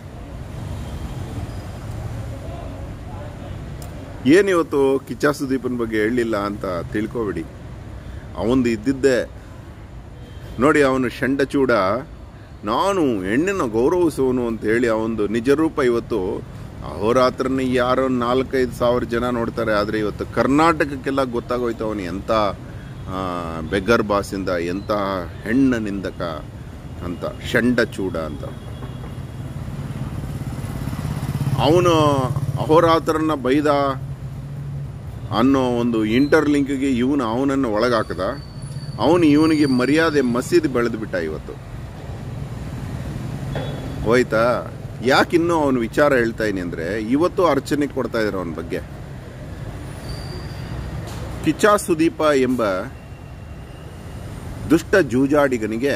ಏನಿವತ್ತು ಕಿಚ್ಚ ಸುದೀಪನ ಬಗ್ಗೆ ಹೇಳಲಿಲ್ಲ ಅಂತ ತಿಳ್ಕೊಬೇಡಿ ಅವನು ಇದ್ದಿದ್ದೆ ನೋಡಿ ಅವನು ಚೂಡ ನಾನು ಹೆಣ್ಣನ್ನು ಗೌರವಿಸುವನು ಅಂತ ಹೇಳಿ ಅವನದು ನಿಜರೂಪ ಇವತ್ತು ಅಹೋರಾತ್ರನ ಯಾರೋ ನಾಲ್ಕೈದು ಸಾವಿರ ಜನ ನೋಡ್ತಾರೆ ಆದರೆ ಇವತ್ತು ಕರ್ನಾಟಕಕ್ಕೆಲ್ಲ ಗೊತ್ತಾಗೋಯ್ತು ಅವನು ಎಂಥ ಬೆಗ್ಗರ್ ಬಾಸಿಂದ ಎಂಥ ಹೆಣ್ಣ ನಿಂದಕ ಅಂತ ಚೂಡ ಅಂತ ಅವನು ಅಹೋರಾತ್ರನ ಬೈದ ಅನ್ನೋ ಒಂದು ಇಂಟರ್ಲಿಂಕ್ಗೆ ಇವನು ಅವನನ್ನು ಒಳಗಾಕದ ಅವನು ಇವನಿಗೆ ಮರ್ಯಾದೆ ಮಸೀದಿ ಬೆಳೆದು ಬಿಟ್ಟ ಇವತ್ತು ಹೋಯ್ತಾ ಯಾಕಿನ್ನೂ ಅವನು ವಿಚಾರ ಹೇಳ್ತಾ ಇದೀನಿ ಅಂದ್ರೆ ಇವತ್ತು ಅರ್ಚನೆ ಕೊಡ್ತಾ ಇದ್ರು ಅವನ ಬಗ್ಗೆ ಕಿಚ್ಚ ಸುದೀಪ ಎಂಬ ದುಷ್ಟ ಜೂಜಾಡಿಗನಿಗೆ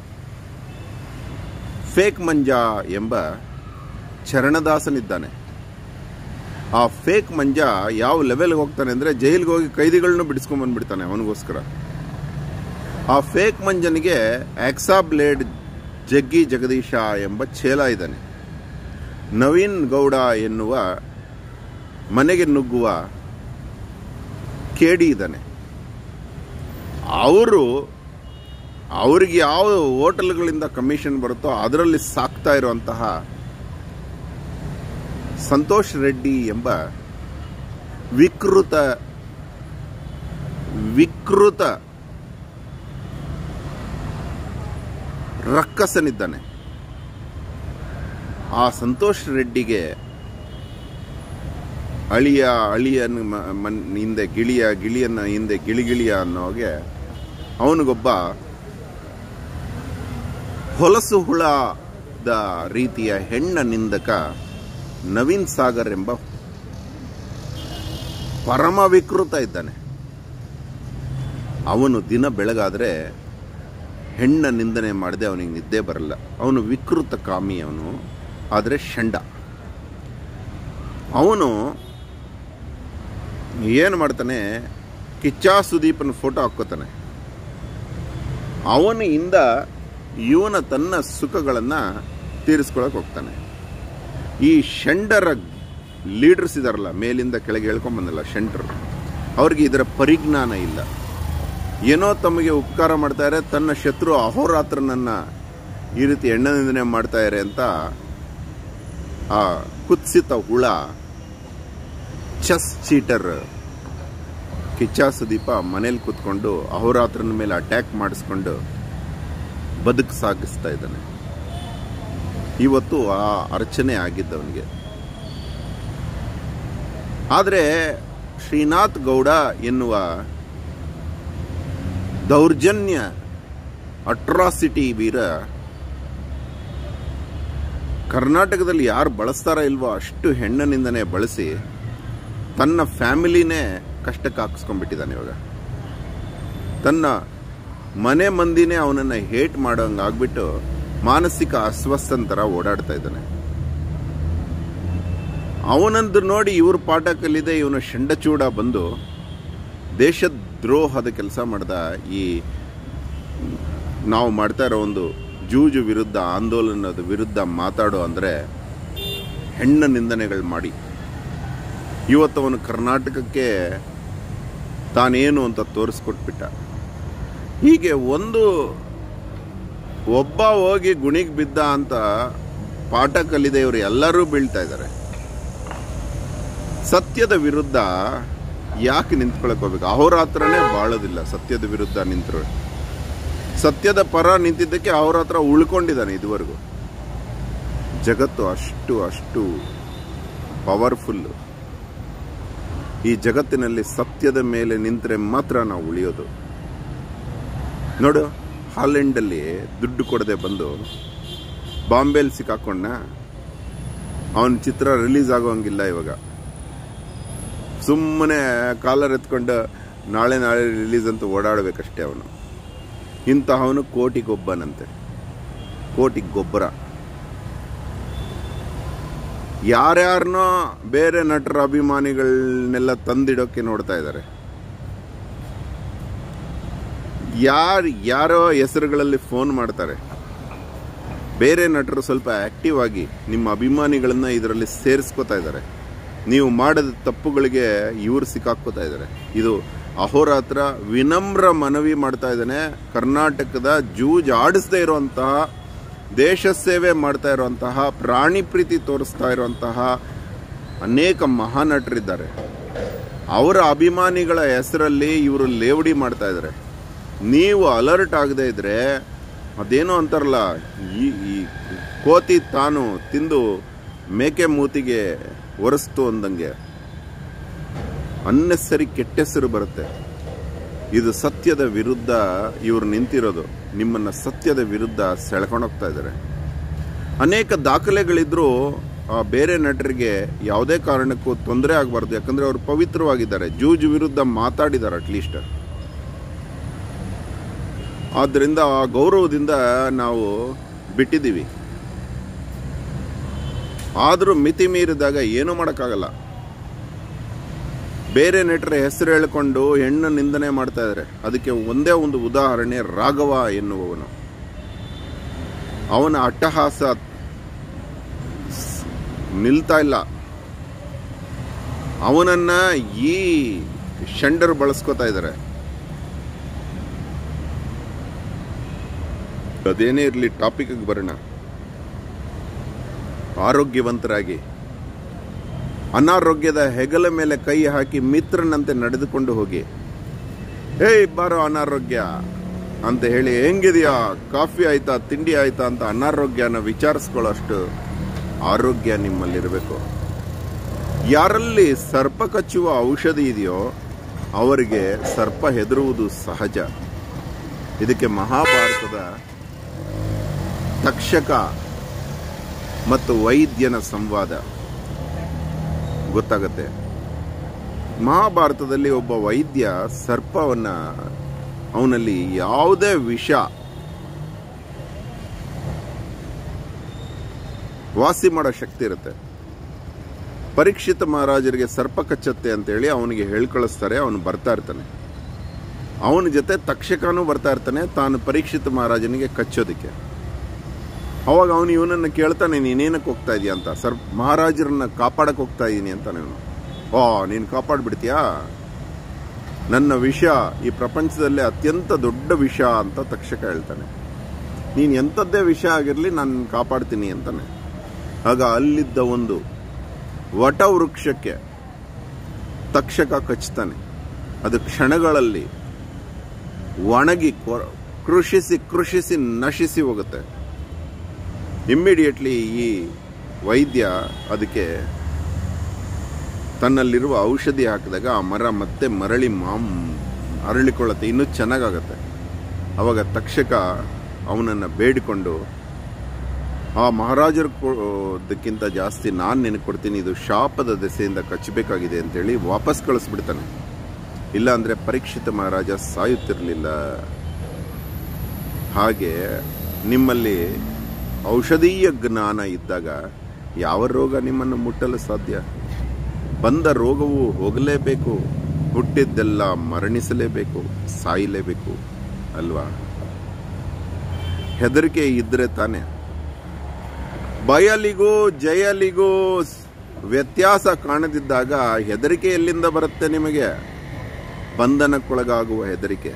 ಫೇಕ್ ಮಂಜ ಎಂಬ ಚರಣದಾಸನಿದ್ದಾನೆ ಆ ಫೇಕ್ ಮಂಜ ಯಾವ ಲೆವೆಲ್ಗೆ ಹೋಗ್ತಾನೆ ಅಂದ್ರೆ ಜೈಲಿಗೆ ಹೋಗಿ ಕೈದಿಗಳನ್ನೂ ಬಿಡಿಸ್ಕೊಂಡ್ ಬಂದ್ಬಿಡ್ತಾನೆ ಅವನಿಗೋಸ್ಕರ ಆ ಫೇಕ್ ಮಂಜನಿಗೆ ಆಕ್ಸಾ ಬ್ಲೇಡ್ ಜಗ್ಗಿ ಜಗದೀಶ ಎಂಬ ಛೇಲ ಇದ್ದಾನೆ ನವೀನ್ ಗೌಡ ಎನ್ನುವ ಮನೆಗೆ ನುಗ್ಗುವ ಕೇಡಿ ಇದ್ದಾನೆ ಅವರು ಅವ್ರಿಗೆ ಯಾವ ಹೋಟೆಲ್ಗಳಿಂದ ಕಮಿಷನ್ ಬರುತ್ತೋ ಅದರಲ್ಲಿ ಸಾಕ್ತಾ ಇರುವಂತಹ ಸಂತೋಷ್ ರೆಡ್ಡಿ ಎಂಬ ವಿಕೃತ ವಿಕೃತ ರಕ್ಕಸನಿದ್ದಾನೆ ಆ ಸಂತೋಷ್ ರೆಡ್ಡಿಗೆ ಅಳಿಯ ಅಳಿಯನ ಮ- ಮನ್ ಹಿಂದೆ ಗಿಳಿಯ ಗಿಳಿಯನ್ನ ಹಿಂದೆ ಗಿಳಿಗಿಳಿಯ ಅನ್ನೋಗೆ ಅವನಿಗೊಬ್ಬ ಹೊಲಸು ಹುಳದ ರೀತಿಯ ಹೆಣ್ಣ ನಿಂದಕ ನವೀನ್ ಸಾಗರ್ ಎಂಬ ಪರಮ ವಿಕೃತ ಇದ್ದಾನೆ ಅವನು ದಿನ ಬೆಳಗಾದ್ರೆ ಹೆಣ್ಣ ನಿಂದನೆ ಮಾಡದೆ ಅವನಿಗೆ ನಿದ್ದೆ ಬರಲ್ಲ ಅವನು ವಿಕೃತ ಕಾಮಿ ಅವನು ಆದರೆ ಷಂಡ ಅವನು ಏನು ಮಾಡ್ತಾನೆ ಕಿಚ್ಚ ಸುದೀಪನ ಫೋಟೋ ಹಾಕ್ಕೋತಾನೆ ಅವನಿಂದ ಇವನ ತನ್ನ ಸುಖಗಳನ್ನು ತೀರಿಸ್ಕೊಳಕ್ ಹೋಗ್ತಾನೆ ಈ ಷಂಡರ ಲೀಡರ್ಸ್ ಇದಾರಲ್ಲ ಮೇಲಿಂದ ಕೆಳಗೆ ಹೇಳ್ಕೊಂಬಂದಲ್ಲ ಷಂಡರು ಅವ್ರಿಗೆ ಇದರ ಪರಿಜ್ಞಾನ ಇಲ್ಲ ಏನೋ ತಮಗೆ ಉಪಕಾರ ಮಾಡ್ತಾರೆ ತನ್ನ ಶತ್ರು ಅಹೋರಾತ್ರನನ್ನ ಈ ರೀತಿ ಎಣ್ಣನಿಂದನೆ ಮಾಡ್ತಾ ಇದ್ದಾರೆ ಅಂತ ಆ ಕುತ್ಸಿತ ಹುಳ ಚೆಸ್ ಚೀಟರ್ ಕಿಚ್ಚ ಸುದೀಪ ಮನೇಲಿ ಕೂತ್ಕೊಂಡು ಅಹೋರಾತ್ರನ ಮೇಲೆ ಅಟ್ಯಾಕ್ ಮಾಡಿಸ್ಕೊಂಡು ಬದುಕು ಸಾಗಿಸ್ತಾ ಇದ್ದಾನೆ ಇವತ್ತು ಆ ಅರ್ಚನೆ ಆಗಿದ್ದವನಿಗೆ ಆದರೆ ಶ್ರೀನಾಥ್ ಗೌಡ ಎನ್ನುವ ದೌರ್ಜನ್ಯ ಅಟ್ರಾಸಿಟಿ ವೀರ ಕರ್ನಾಟಕದಲ್ಲಿ ಯಾರು ಬಳಸ್ತಾರ ಇಲ್ವೋ ಅಷ್ಟು ಹೆಣ್ಣನಿಂದನೇ ಬಳಸಿ ತನ್ನ ಫ್ಯಾಮಿಲಿನೇ ಕಷ್ಟಕ್ಕೆ ಹಾಕಿಸ್ಕೊಂಡ್ಬಿಟ್ಟಿದ್ದಾನೆ ಇವಾಗ ತನ್ನ ಮನೆ ಮಂದಿನೇ ಅವನನ್ನು ಹೇಟ್ ಮಾಡೋಂಗೆ ಆಗ್ಬಿಟ್ಟು ಮಾನಸಿಕ ಅಸ್ವಸ್ಥನ ಥರ ಓಡಾಡ್ತಾ ಇದ್ದಾನೆ ಅವನಂದು ನೋಡಿ ಇವ್ರ ಪಾಠ ಕಲಿದೆ ಇವನ ಶಂಡಚೂಡ ಬಂದು ದೇಶದ್ರೋಹದ ಕೆಲಸ ಮಾಡ್ದ ಈ ನಾವು ಮಾಡ್ತಾ ಇರೋ ಒಂದು ಜೂಜು ವಿರುದ್ಧ ಆಂದೋಲನದ ವಿರುದ್ಧ ಮಾತಾಡೋ ಅಂದರೆ ಹೆಣ್ಣ ನಿಂದನೆಗಳು ಮಾಡಿ ಇವತ್ತು ಅವನು ಕರ್ನಾಟಕಕ್ಕೆ ತಾನೇನು ಅಂತ ತೋರಿಸ್ಕೊಟ್ಬಿಟ್ಟ ಹೀಗೆ ಒಂದು ಒಬ್ಬ ಹೋಗಿ ಗುಣಿಗೆ ಬಿದ್ದ ಅಂತ ಪಾಠ ಕಲಿದೆ ಇವರು ಎಲ್ಲರೂ ಬೀಳ್ತಾ ಇದ್ದಾರೆ ಸತ್ಯದ ವಿರುದ್ಧ ಯಾಕೆ ನಿಂತ್ಕೊಳಕ್ ಹೋಗ್ಬೇಕು ಅಹೋರಾತ್ರನೇ ಬಾಳೋದಿಲ್ಲ ಸತ್ಯದ ವಿರುದ್ಧ ನಿಂತರು ಸತ್ಯದ ಪರ ನಿಂತಿದ್ದಕ್ಕೆ ಅವ್ರ ಹತ್ರ ಉಳ್ಕೊಂಡಿದ್ದಾನೆ ಇದುವರೆಗೂ ಜಗತ್ತು ಅಷ್ಟು ಅಷ್ಟು ಪವರ್ಫುಲ್ ಈ ಜಗತ್ತಿನಲ್ಲಿ ಸತ್ಯದ ಮೇಲೆ ನಿಂತರೆ ಮಾತ್ರ ನಾವು ಉಳಿಯೋದು ನೋಡು ಹಾಲೆಂಡಲ್ಲಿ ದುಡ್ಡು ಕೊಡದೆ ಬಂದು ಬಾಂಬೆಲಿ ಸಿಕ್ಕಾಕೊಂಡ ಅವನ ಚಿತ್ರ ರಿಲೀಸ್ ಆಗೋಂಗಿಲ್ಲ ಇವಾಗ ಸುಮ್ಮನೆ ಕಾಲರ್ ಎತ್ಕೊಂಡು ನಾಳೆ ನಾಳೆ ರಿಲೀಸ್ ಅಂತ ಓಡಾಡಬೇಕಷ್ಟೇ ಅವನು ಇಂತಹವನು ಕೋಟಿಗೊಬ್ಬನಂತೆ ಕೋಟಿಗೆ ಗೊಬ್ಬರ ಯಾರ್ಯಾರನ್ನೋ ಬೇರೆ ನಟರ ಅಭಿಮಾನಿಗಳನ್ನೆಲ್ಲ ತಂದಿಡೋಕೆ ನೋಡ್ತಾ ಇದ್ದಾರೆ ಯಾರು ಯಾರೋ ಹೆಸರುಗಳಲ್ಲಿ ಫೋನ್ ಮಾಡ್ತಾರೆ ಬೇರೆ ನಟರು ಸ್ವಲ್ಪ ಆಕ್ಟಿವ್ ಆಗಿ ನಿಮ್ಮ ಅಭಿಮಾನಿಗಳನ್ನ ಇದರಲ್ಲಿ ಸೇರಿಸ್ಕೋತಾ ಇದ್ದಾರೆ ನೀವು ಮಾಡಿದ ತಪ್ಪುಗಳಿಗೆ ಇವರು ಸಿಕ್ಕಾಕೋತಾ ಇದ್ದಾರೆ ಇದು ಅಹೋರಾತ್ರ ವಿನಮ್ರ ಮನವಿ ಮಾಡ್ತಾ ಇದ್ದಾನೆ ಕರ್ನಾಟಕದ ಜೂಜ್ ಆಡಿಸದೇ ಇರುವಂತಹ ದೇಶ ಸೇವೆ ಮಾಡ್ತಾ ಇರುವಂತಹ ಪ್ರಾಣಿ ಪ್ರೀತಿ ತೋರಿಸ್ತಾ ಇರುವಂತಹ ಅನೇಕ ಮಹಾನಟರಿದ್ದಾರೆ ಅವರ ಅಭಿಮಾನಿಗಳ ಹೆಸರಲ್ಲಿ ಇವರು ಲೇವಡಿ ಮಾಡ್ತಾ ಇದ್ದಾರೆ ನೀವು ಅಲರ್ಟ್ ಆಗದೆ ಇದ್ರೆ ಅದೇನೋ ಅಂತಾರಲ್ಲ ಈ ಈ ಕೋತಿ ತಾನು ತಿಂದು ಮೇಕೆ ಮೂತಿಗೆ ಒರೆಸ್ತು ಅಂದಂಗೆ ಅನ್ನೆಸರಿ ಕೆಟ್ಟ ಹೆಸರು ಬರುತ್ತೆ ಇದು ಸತ್ಯದ ವಿರುದ್ಧ ಇವರು ನಿಂತಿರೋದು ನಿಮ್ಮನ್ನ ಸತ್ಯದ ವಿರುದ್ಧ ಸೆಳ್ಕೊಂಡೋಗ್ತಾ ಇದ್ದಾರೆ ಅನೇಕ ದಾಖಲೆಗಳಿದ್ರೂ ಆ ಬೇರೆ ನಟರಿಗೆ ಯಾವುದೇ ಕಾರಣಕ್ಕೂ ತೊಂದರೆ ಆಗಬಾರ್ದು ಯಾಕಂದ್ರೆ ಅವರು ಪವಿತ್ರವಾಗಿದ್ದಾರೆ ಜೂಜ್ ವಿರುದ್ಧ ಮಾತಾಡಿದ್ದಾರೆ ಅಟ್ಲೀಸ್ಟ್ ಆದ್ದರಿಂದ ಆ ಗೌರವದಿಂದ ನಾವು ಬಿಟ್ಟಿದ್ದೀವಿ ಆದರೂ ಮಿತಿ ಮೀರಿದಾಗ ಏನೂ ಮಾಡೋಕ್ಕಾಗಲ್ಲ ಬೇರೆ ನಟರ ಹೆಸರು ಹೇಳಿಕೊಂಡು ಹೆಣ್ಣು ನಿಂದನೆ ಮಾಡ್ತಾ ಇದ್ದಾರೆ ಅದಕ್ಕೆ ಒಂದೇ ಒಂದು ಉದಾಹರಣೆ ರಾಘವ ಎನ್ನುವವನು ಅವನ ಅಟ್ಟಹಾಸ ಸ್- ನಿಲ್ತಾ ಇಲ್ಲ ಅವನನ್ನ ಈ ಶಂಡರ್ ಬಳಸ್ಕೋತಾ ಇದ್ದಾರೆ ಅದೇನೇ ಇರಲಿ ಟಾಪಿಕ್ಗೆ ಬರೋಣ ಆರೋಗ್ಯವಂತರಾಗಿ ಅನಾರೋಗ್ಯದ ಹೆಗಲ ಮೇಲೆ ಕೈ ಹಾಕಿ ಮಿತ್ರನಂತೆ ನಡೆದುಕೊಂಡು ಹೋಗಿ ಏಯ್ ಬಾರೋ ಅನಾರೋಗ್ಯ ಅಂತ ಹೇಳಿ ಹೆಂಗಿದೆಯಾ ಕಾಫಿ ಆಯ್ತಾ ತಿಂಡಿ ಆಯ್ತಾ ಅಂತ ಅನಾರೋಗ್ಯನ ವಿಚಾರಿಸ್ಕೊಳ್ಳೋಷ್ಟು ಆರೋಗ್ಯ ನಿಮ್ಮಲ್ಲಿರಬೇಕು ಯಾರಲ್ಲಿ ಸರ್ಪ ಕಚ್ಚುವ ಔಷಧಿ ಇದೆಯೋ ಅವರಿಗೆ ಸರ್ಪ ಹೆದರುವುದು ಸಹಜ ಇದಕ್ಕೆ ಮಹಾಭಾರತದ ತಕ್ಷಕ ಮತ್ತು ವೈದ್ಯನ ಸಂವಾದ ಗೊತ್ತಾಗತ್ತೆ ಮಹಾಭಾರತದಲ್ಲಿ ಒಬ್ಬ ವೈದ್ಯ ಸರ್ಪವನ್ನ ಅವನಲ್ಲಿ ಯಾವುದೇ ವಿಷ ವಾಸಿ ಮಾಡೋ ಶಕ್ತಿ ಇರುತ್ತೆ ಪರೀಕ್ಷಿತ ಮಹಾರಾಜರಿಗೆ ಸರ್ಪ ಕಚ್ಚತ್ತೆ ಅಂತೇಳಿ ಅವನಿಗೆ ಹೇಳ್ಕಳಿಸ್ತಾರೆ ಅವನು ಬರ್ತಾ ಇರ್ತಾನೆ ಅವನ ಜೊತೆ ತಕ್ಷಕನೂ ಬರ್ತಾ ಇರ್ತಾನೆ ತಾನು ಪರೀಕ್ಷಿತ ಮಹಾರಾಜನಿಗೆ ಕಚ್ಚೋದಕ್ಕೆ ಅವಾಗ ಅವನು ಇವನನ್ನು ಕೇಳ್ತಾನೆ ನೀನೇನಕ್ಕೆ ಹೋಗ್ತಾ ಇದೀಯ ಅಂತ ಸರ್ ಮಹಾರಾಜರನ್ನ ಕಾಪಾಡಕ್ಕೆ ಹೋಗ್ತಾ ಇದ್ದೀನಿ ಅಂತಾನೆ ಅವನು ಓ ನೀನು ಕಾಪಾಡ್ಬಿಡ್ತೀಯಾ ನನ್ನ ವಿಷ ಈ ಪ್ರಪಂಚದಲ್ಲೇ ಅತ್ಯಂತ ದೊಡ್ಡ ವಿಷ ಅಂತ ತಕ್ಷಕ ಹೇಳ್ತಾನೆ ನೀನು ಎಂಥದ್ದೇ ವಿಷ ಆಗಿರಲಿ ನಾನು ಕಾಪಾಡ್ತೀನಿ ಅಂತಾನೆ ಆಗ ಅಲ್ಲಿದ್ದ ಒಂದು ವಟ ವೃಕ್ಷಕ್ಕೆ ತಕ್ಷಕ ಕಚ್ತಾನೆ ಅದು ಕ್ಷಣಗಳಲ್ಲಿ ಒಣಗಿ ಕೊ- ಕೃಷಿಸಿ ಕೃಷಿಸಿ ನಶಿಸಿ ಹೋಗುತ್ತೆ ಇಮ್ಮಿಡಿಯೇಟ್ಲಿ ಈ ವೈದ್ಯ ಅದಕ್ಕೆ ತನ್ನಲ್ಲಿರುವ ಔಷಧಿ ಹಾಕಿದಾಗ ಆ ಮರ ಮತ್ತೆ ಮರಳಿ ಮಾಮ್ ಅರಳಿಕೊಳ್ಳುತ್ತೆ ಇನ್ನೂ ಚೆನ್ನಾಗಾಗತ್ತೆ ಅವಾಗ ತಕ್ಷಕ ಅವನನ್ನು ಬೇಡಿಕೊಂಡು ಆ ಮಹಾರಾಜರು ಕೊಡೋದಕ್ಕಿಂತ ಜಾಸ್ತಿ ನಾನು ನಿನಗೆ ಕೊಡ್ತೀನಿ ಇದು ಶಾಪದ ದೆಸೆಯಿಂದ ಕಚ್ಚಬೇಕಾಗಿದೆ ಅಂತೇಳಿ ವಾಪಸ್ ಕಳಿಸ್ಬಿಡ್ತಾನೆ ಇಲ್ಲ ಅಂದರೆ ಪರೀಕ್ಷಿತ ಮಹಾರಾಜ ಸಾಯುತ್ತಿರಲಿಲ್ಲ ಹಾಗೆ ನಿಮ್ಮಲ್ಲಿ ಔಷಧೀಯ ಜ್ಞಾನ ಇದ್ದಾಗ ಯಾವ ರೋಗ ನಿಮ್ಮನ್ನು ಮುಟ್ಟಲು ಸಾಧ್ಯ ಬಂದ ರೋಗವು ಹೋಗಲೇಬೇಕು ಹುಟ್ಟಿದ್ದೆಲ್ಲ ಮರಣಿಸಲೇಬೇಕು ಸಾಯಲೇಬೇಕು ಅಲ್ವಾ ಹೆದರಿಕೆ ಇದ್ರೆ ತಾನೆ ಬಯಲಿಗೂ ಜಯಲಿಗೂ ಸ್- ವ್ಯತ್ಯಾಸ ಕಾಣದಿದ್ದಾಗ ಹೆದರಿಕೆ ಎಲ್ಲಿಂದ ಬರುತ್ತೆ ನಿಮಗೆ ಬಂಧನಕ್ಕೊಳಗಾಗುವ ಹೆದರಿಕೆ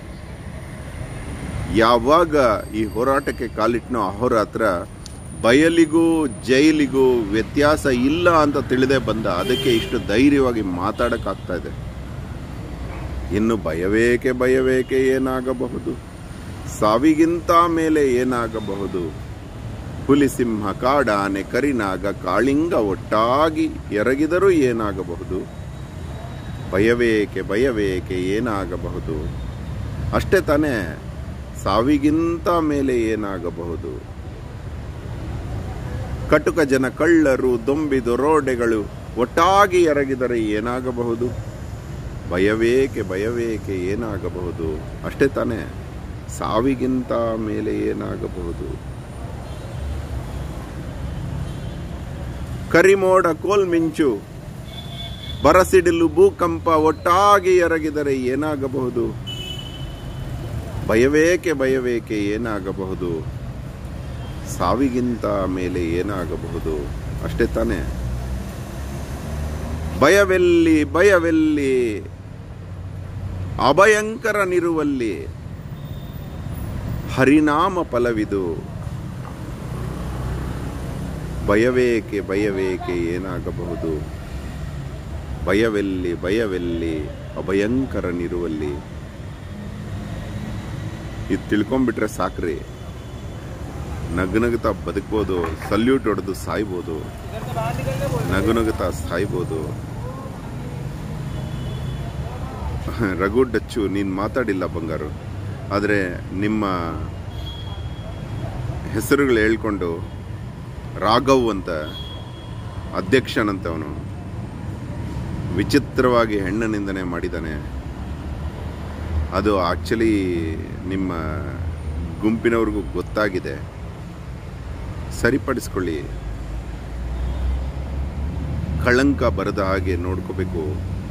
ಯಾವಾಗ ಈ ಹೋರಾಟಕ್ಕೆ ಕಾಲಿಟ್ನೋ ಅಹೋರಾತ್ರ ಬಯಲಿಗೂ ಜೈಲಿಗೂ ವ್ಯತ್ಯಾಸ ಇಲ್ಲ ಅಂತ ತಿಳಿದೇ ಬಂದ ಅದಕ್ಕೆ ಇಷ್ಟು ಧೈರ್ಯವಾಗಿ ಮಾತಾಡಕ್ಕಾಗ್ತಾ ಇದೆ ಇನ್ನು ಭಯವೇಕೆ ಭಯವೇಕೆ ಏನಾಗಬಹುದು ಸಾವಿಗಿಂತ ಮೇಲೆ ಏನಾಗಬಹುದು ಹುಲಿಸಿಂಹ ಕಾಡಾನೆ ಕರಿನಾಗ ಕಾಳಿಂಗ ಒಟ್ಟಾಗಿ ಎರಗಿದರೂ ಏನಾಗಬಹುದು ಭಯವೇಕೆ ಭಯವೇಕೆ ಏನಾಗಬಹುದು ಅಷ್ಟೇ ತಾನೇ ಸಾವಿಗಿಂತ ಮೇಲೆ ಏನಾಗಬಹುದು ಕಟುಕ ಜನ ಕಳ್ಳರು ದೊಂಬಿದು ರೋಡೆಗಳು ಒಟ್ಟಾಗಿ ಎರಗಿದರೆ ಏನಾಗಬಹುದು ಭಯವೇಕೆ ಭಯವೇಕೆ ಏನಾಗಬಹುದು ಅಷ್ಟೇ ತಾನೇ ಸಾವಿಗಿಂತ ಮೇಲೆ ಏನಾಗಬಹುದು ಕರಿಮೋಡ ಕೋಲ್ಮಿಂಚು ಬರಸಿಡಿಲು ಭೂಕಂಪ ಒಟ್ಟಾಗಿ ಎರಗಿದರೆ ಏನಾಗಬಹುದು ಭಯವೇಕೆ ಭಯವೇಕೆ ಏನಾಗಬಹುದು ಸಾವಿಗಿಂತ ಮೇಲೆ ಏನಾಗಬಹುದು ಅಷ್ಟೇ ತಾನೇ ಭಯವೆಲ್ಲಿ ಭಯವೆಲ್ಲಿ ಅಭಯಂಕರನಿರುವಲ್ಲಿ ಹರಿನಾಮ ಫಲವಿದು ಭಯವೇಕೆ ಭಯವೇಕೆ ಏನಾಗಬಹುದು ಭಯವೆಲ್ಲಿ ಭಯವೆಲ್ಲಿ ಅಭಯಂಕರನಿರುವಲ್ಲಿ ಇದು ತಿಳ್ಕೊಂಬಿಟ್ರೆ ಸಾಕ್ರಿ ನಗುನಗುತ್ತಾ ಬದುಕ್ಬೋದು ಸಲ್ಯೂಟ್ ಹೊಡೆದು ಸಾಯ್ಬೋದು ನಗುನಗುತ್ತಾ ಸಾಯ್ಬೋದು ರಘು ಡಚ್ಚು ನೀನು ಮಾತಾಡಿಲ್ಲ ಬಂಗಾರು ಆದರೆ ನಿಮ್ಮ ಹೆಸರುಗಳು ಹೇಳ್ಕೊಂಡು ರಾಘವ್ ಅಂತ ಅಧ್ಯಕ್ಷನಂತವನು ವಿಚಿತ್ರವಾಗಿ ಹೆಣ್ಣು ನಿಂದನೆ ಮಾಡಿದ್ದಾನೆ ಅದು ಆಕ್ಚುಲಿ ನಿಮ್ಮ ಗುಂಪಿನವ್ರಿಗೂ ಗೊತ್ತಾಗಿದೆ ಸರಿಪಡಿಸ್ಕೊಳ್ಳಿ ಕಳಂಕ ಬರದ ಹಾಗೆ ನೋಡ್ಕೋಬೇಕು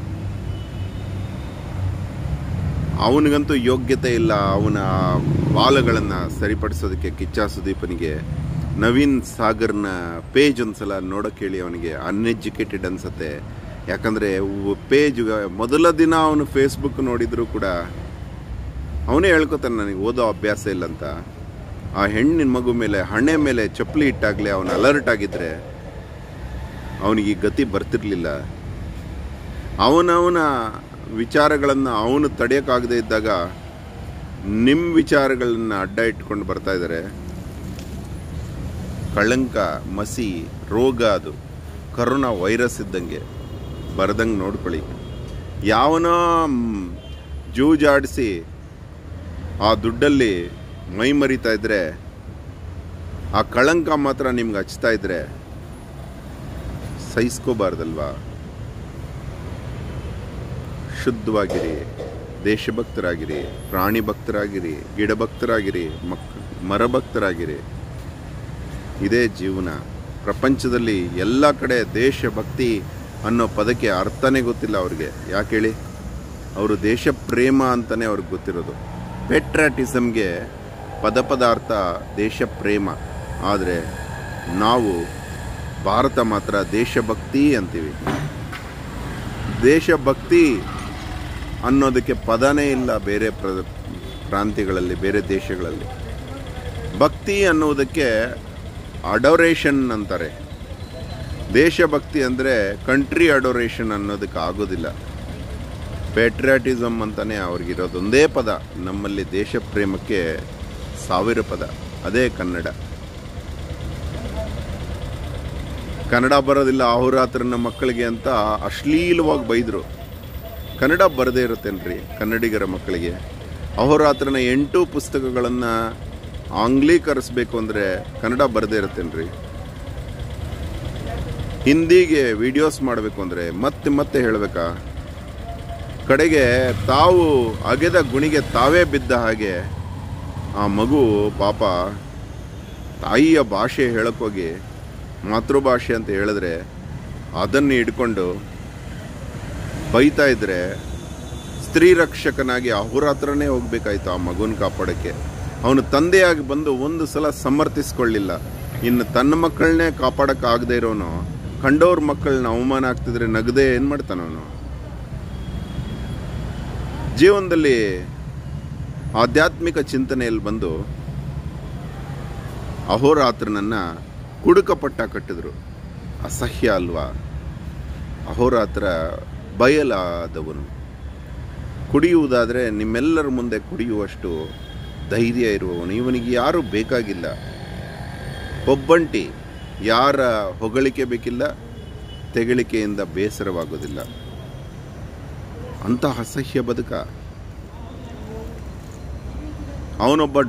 ಅವನಿಗಂತೂ ಯೋಗ್ಯತೆ ಇಲ್ಲ ಅವನ ಬಾಲಗಳನ್ನು ಸರಿಪಡಿಸೋದಕ್ಕೆ ಕಿಚ್ಚ ಸುದೀಪನಿಗೆ ನವೀನ್ ಸಾಗರ್ನ ಪೇಜ್ ಒಂದ್ಸಲ ನೋಡೋಕೆ ಹೇಳಿ ಅವನಿಗೆ ಅನ್ಎಜುಕೇಟೆಡ್ ಅನ್ಸತ್ತೆ ಯಾಕಂದರೆ ಪೇಜ್ ಮೊದಲ ದಿನ ಅವನು ಫೇಸ್ಬುಕ್ ನೋಡಿದ್ರು ಕೂಡ ಅವನೇ ಹೇಳ್ಕೊತಾನೆ ನನಗೆ ಓದೋ ಅಭ್ಯಾಸ ಇಲ್ಲ ಅಂತ ಆ ಹೆಣ್ಣಿನ ಮಗು ಮೇಲೆ ಹಣೆ ಮೇಲೆ ಚಪ್ಪಲಿ ಇಟ್ಟಾಗಲೇ ಅವನು ಅಲರ್ಟ್ ಆಗಿದ್ರೆ ಅವನಿಗೆ ಈ ಗತಿ ಬರ್ತಿರ್ಲಿಲ್ಲ ಅವನವನ ವಿಚಾರಗಳನ್ನು ಅವನು ತಡೆಯೋಕ್ಕಾಗದೇ ಇದ್ದಾಗ ನಿಮ್ಮ ವಿಚಾರಗಳನ್ನ ಅಡ್ಡ ಇಟ್ಕೊಂಡು ಬರ್ತಾ ಇದ್ದಾರೆ ಕಳಂಕ ಮಸಿ ರೋಗ ಅದು ಕರೋನಾ ವೈರಸ್ ಇದ್ದಂಗೆ ಬರ್ದಂಗೆ ನೋಡ್ಕೊಳ್ಳಿ ಯಾವನೋ ಮ್, ಜೂಜಾಡಿಸಿ ಆ ದುಡ್ಡಲ್ಲಿ ಮೈ ಮರಿತಾ ಇದ್ರೆ ಆ ಕಳಂಕ ಮಾತ್ರ ನಿಮ್ಗೆ ಹಚ್ತಾ ಇದ್ರೆ ಸಹಿಸ್ಕೋಬಾರ್ದಲ್ವಾ ಶುದ್ಧವಾಗಿರಿ ದೇಶಭಕ್ತರಾಗಿರಿ ಪ್ರಾಣಿ ಭಕ್ತರಾಗಿರಿ ಗಿಡ ಭಕ್ತರಾಗಿರಿ ಮಕ್ ಮರ ಭಕ್ತರಾಗಿರಿ ಇದೇ ಜೀವನ ಪ್ರಪಂಚದಲ್ಲಿ ಎಲ್ಲ ಕಡೆ ದೇಶಭಕ್ತಿ ಅನ್ನೋ ಪದಕ್ಕೆ ಅರ್ಥನೇ ಗೊತ್ತಿಲ್ಲ ಅವ್ರಿಗೆ ಯಾಕೆ ಹೇಳಿ ಅವರು ದೇಶ ಪ್ರೇಮ ಅಂತಲೇ ಅವ್ರಿಗೆ ಗೊತ್ತಿರೋದು ಪೆಟ್ರಾಟಿಸಮ್ಗೆ ಪದ ಪದಾರ್ಥ ದೇಶ ಪ್ರೇಮ ಆದರೆ ನಾವು ಭಾರತ ಮಾತ್ರ ದೇಶಭಕ್ತಿ ಅಂತೀವಿ ದೇಶಭಕ್ತಿ ಅನ್ನೋದಕ್ಕೆ ಪದನೇ ಇಲ್ಲ ಬೇರೆ ಪ್ರ ಪ್ರಾಂತ್ಯಗಳಲ್ಲಿ ಬೇರೆ ದೇಶಗಳಲ್ಲಿ ಭಕ್ತಿ ಅನ್ನೋದಕ್ಕೆ ಅಡೋರೇಷನ್ ಅಂತಾರೆ ದೇಶಭಕ್ತಿ ಅಂದರೆ ಕಂಟ್ರಿ ಅಡೋರೇಷನ್ ಅನ್ನೋದಕ್ಕೆ ಆಗೋದಿಲ್ಲ ಪೇಟ್ರಿಯಾಟಿಸಮ್ ಅಂತಲೇ ಅವ್ರಿಗಿರೋದು ಒಂದೇ ಪದ ನಮ್ಮಲ್ಲಿ ದೇಶ ಪ್ರೇಮಕ್ಕೆ ಸಾವಿರ ಪದ ಅದೇ ಕನ್ನಡ ಕನ್ನಡ ಬರೋದಿಲ್ಲ ಅಹೋರಾತ್ರನ ಮಕ್ಕಳಿಗೆ ಅಂತ ಅಶ್ಲೀಲವಾಗಿ ಬೈದರು ಕನ್ನಡ ಬರದೇ ಇರುತ್ತೇನ್ರಿ ಕನ್ನಡಿಗರ ಮಕ್ಕಳಿಗೆ ಅಹೋರಾತ್ರನ ಎಂಟು ಪುಸ್ತಕಗಳನ್ನು ಆಂಗ್ಲೀಕರಿಸ್ಬೇಕು ಅಂದರೆ ಕನ್ನಡ ಬರದೇ ಇರುತ್ತೇನ್ರಿ ಹಿಂದಿಗೆ ವಿಡಿಯೋಸ್ ಮಾಡಬೇಕು ಅಂದರೆ ಮತ್ತೆ ಮತ್ತೆ ಹೇಳಬೇಕಾ ಕಡೆಗೆ ತಾವು ಅಗೆದ ಗುಣಿಗೆ ತಾವೇ ಬಿದ್ದ ಹಾಗೆ ಆ ಮಗು ಪಾಪ ತಾಯಿಯ ಭಾಷೆ ಹೇಳಕ್ಕೋಗಿ ಮಾತೃಭಾಷೆ ಅಂತ ಹೇಳಿದ್ರೆ ಅದನ್ನು ಹಿಡ್ಕೊಂಡು ಬೈತಾ ಇದ್ರೆ ಸ್ತ್ರೀ ರಕ್ಷಕನಾಗಿ ಅಹೋರಾತ್ರನೇ ಹೋಗ್ಬೇಕಾಯ್ತು ಆ ಮಗುನ ಕಾಪಾಡೋಕ್ಕೆ ಅವನು ತಂದೆಯಾಗಿ ಬಂದು ಒಂದು ಸಲ ಸಮರ್ಥಿಸ್ಕೊಳ್ಳಿಲ್ಲ ಇನ್ನು ತನ್ನ ಮಕ್ಕಳನ್ನೇ ಕಾಪಾಡೋಕ್ಕಾಗದೇ ಇರೋನು ಕಂಡವ್ರ ಮಕ್ಕಳನ್ನ ಅವಮಾನ ಆಗ್ತಿದ್ರೆ ನಗದೆ ಏನು ಮಾಡ್ತಾನ ಅವನು ಜೀವನದಲ್ಲಿ ಆಧ್ಯಾತ್ಮಿಕ ಚಿಂತನೆಯಲ್ಲಿ ಬಂದು ಅಹೋರಾತ್ರನನ್ನ ಕುಡುಕ ಪಟ್ಟ ಕಟ್ಟಿದ್ರು ಅಸಹ್ಯ ಅಲ್ವಾ ಅಹೋರಾತ್ರ ಬಯಲಾದವನು ಕುಡಿಯುವುದಾದರೆ ನಿಮ್ಮೆಲ್ಲರ ಮುಂದೆ ಕುಡಿಯುವಷ್ಟು ಧೈರ್ಯ ಇರುವವನು ಇವನಿಗೆ ಯಾರೂ ಬೇಕಾಗಿಲ್ಲ ಒಬ್ಬಂಟಿ ಯಾರ ಹೊಗಳಿಕೆ ಬೇಕಿಲ್ಲ ತೆಗಳಿಕೆಯಿಂದ ಬೇಸರವಾಗೋದಿಲ್ಲ ಅಂತ ಅಸಹ್ಯ ಬದುಕ ಅವನೊಬ್ಬ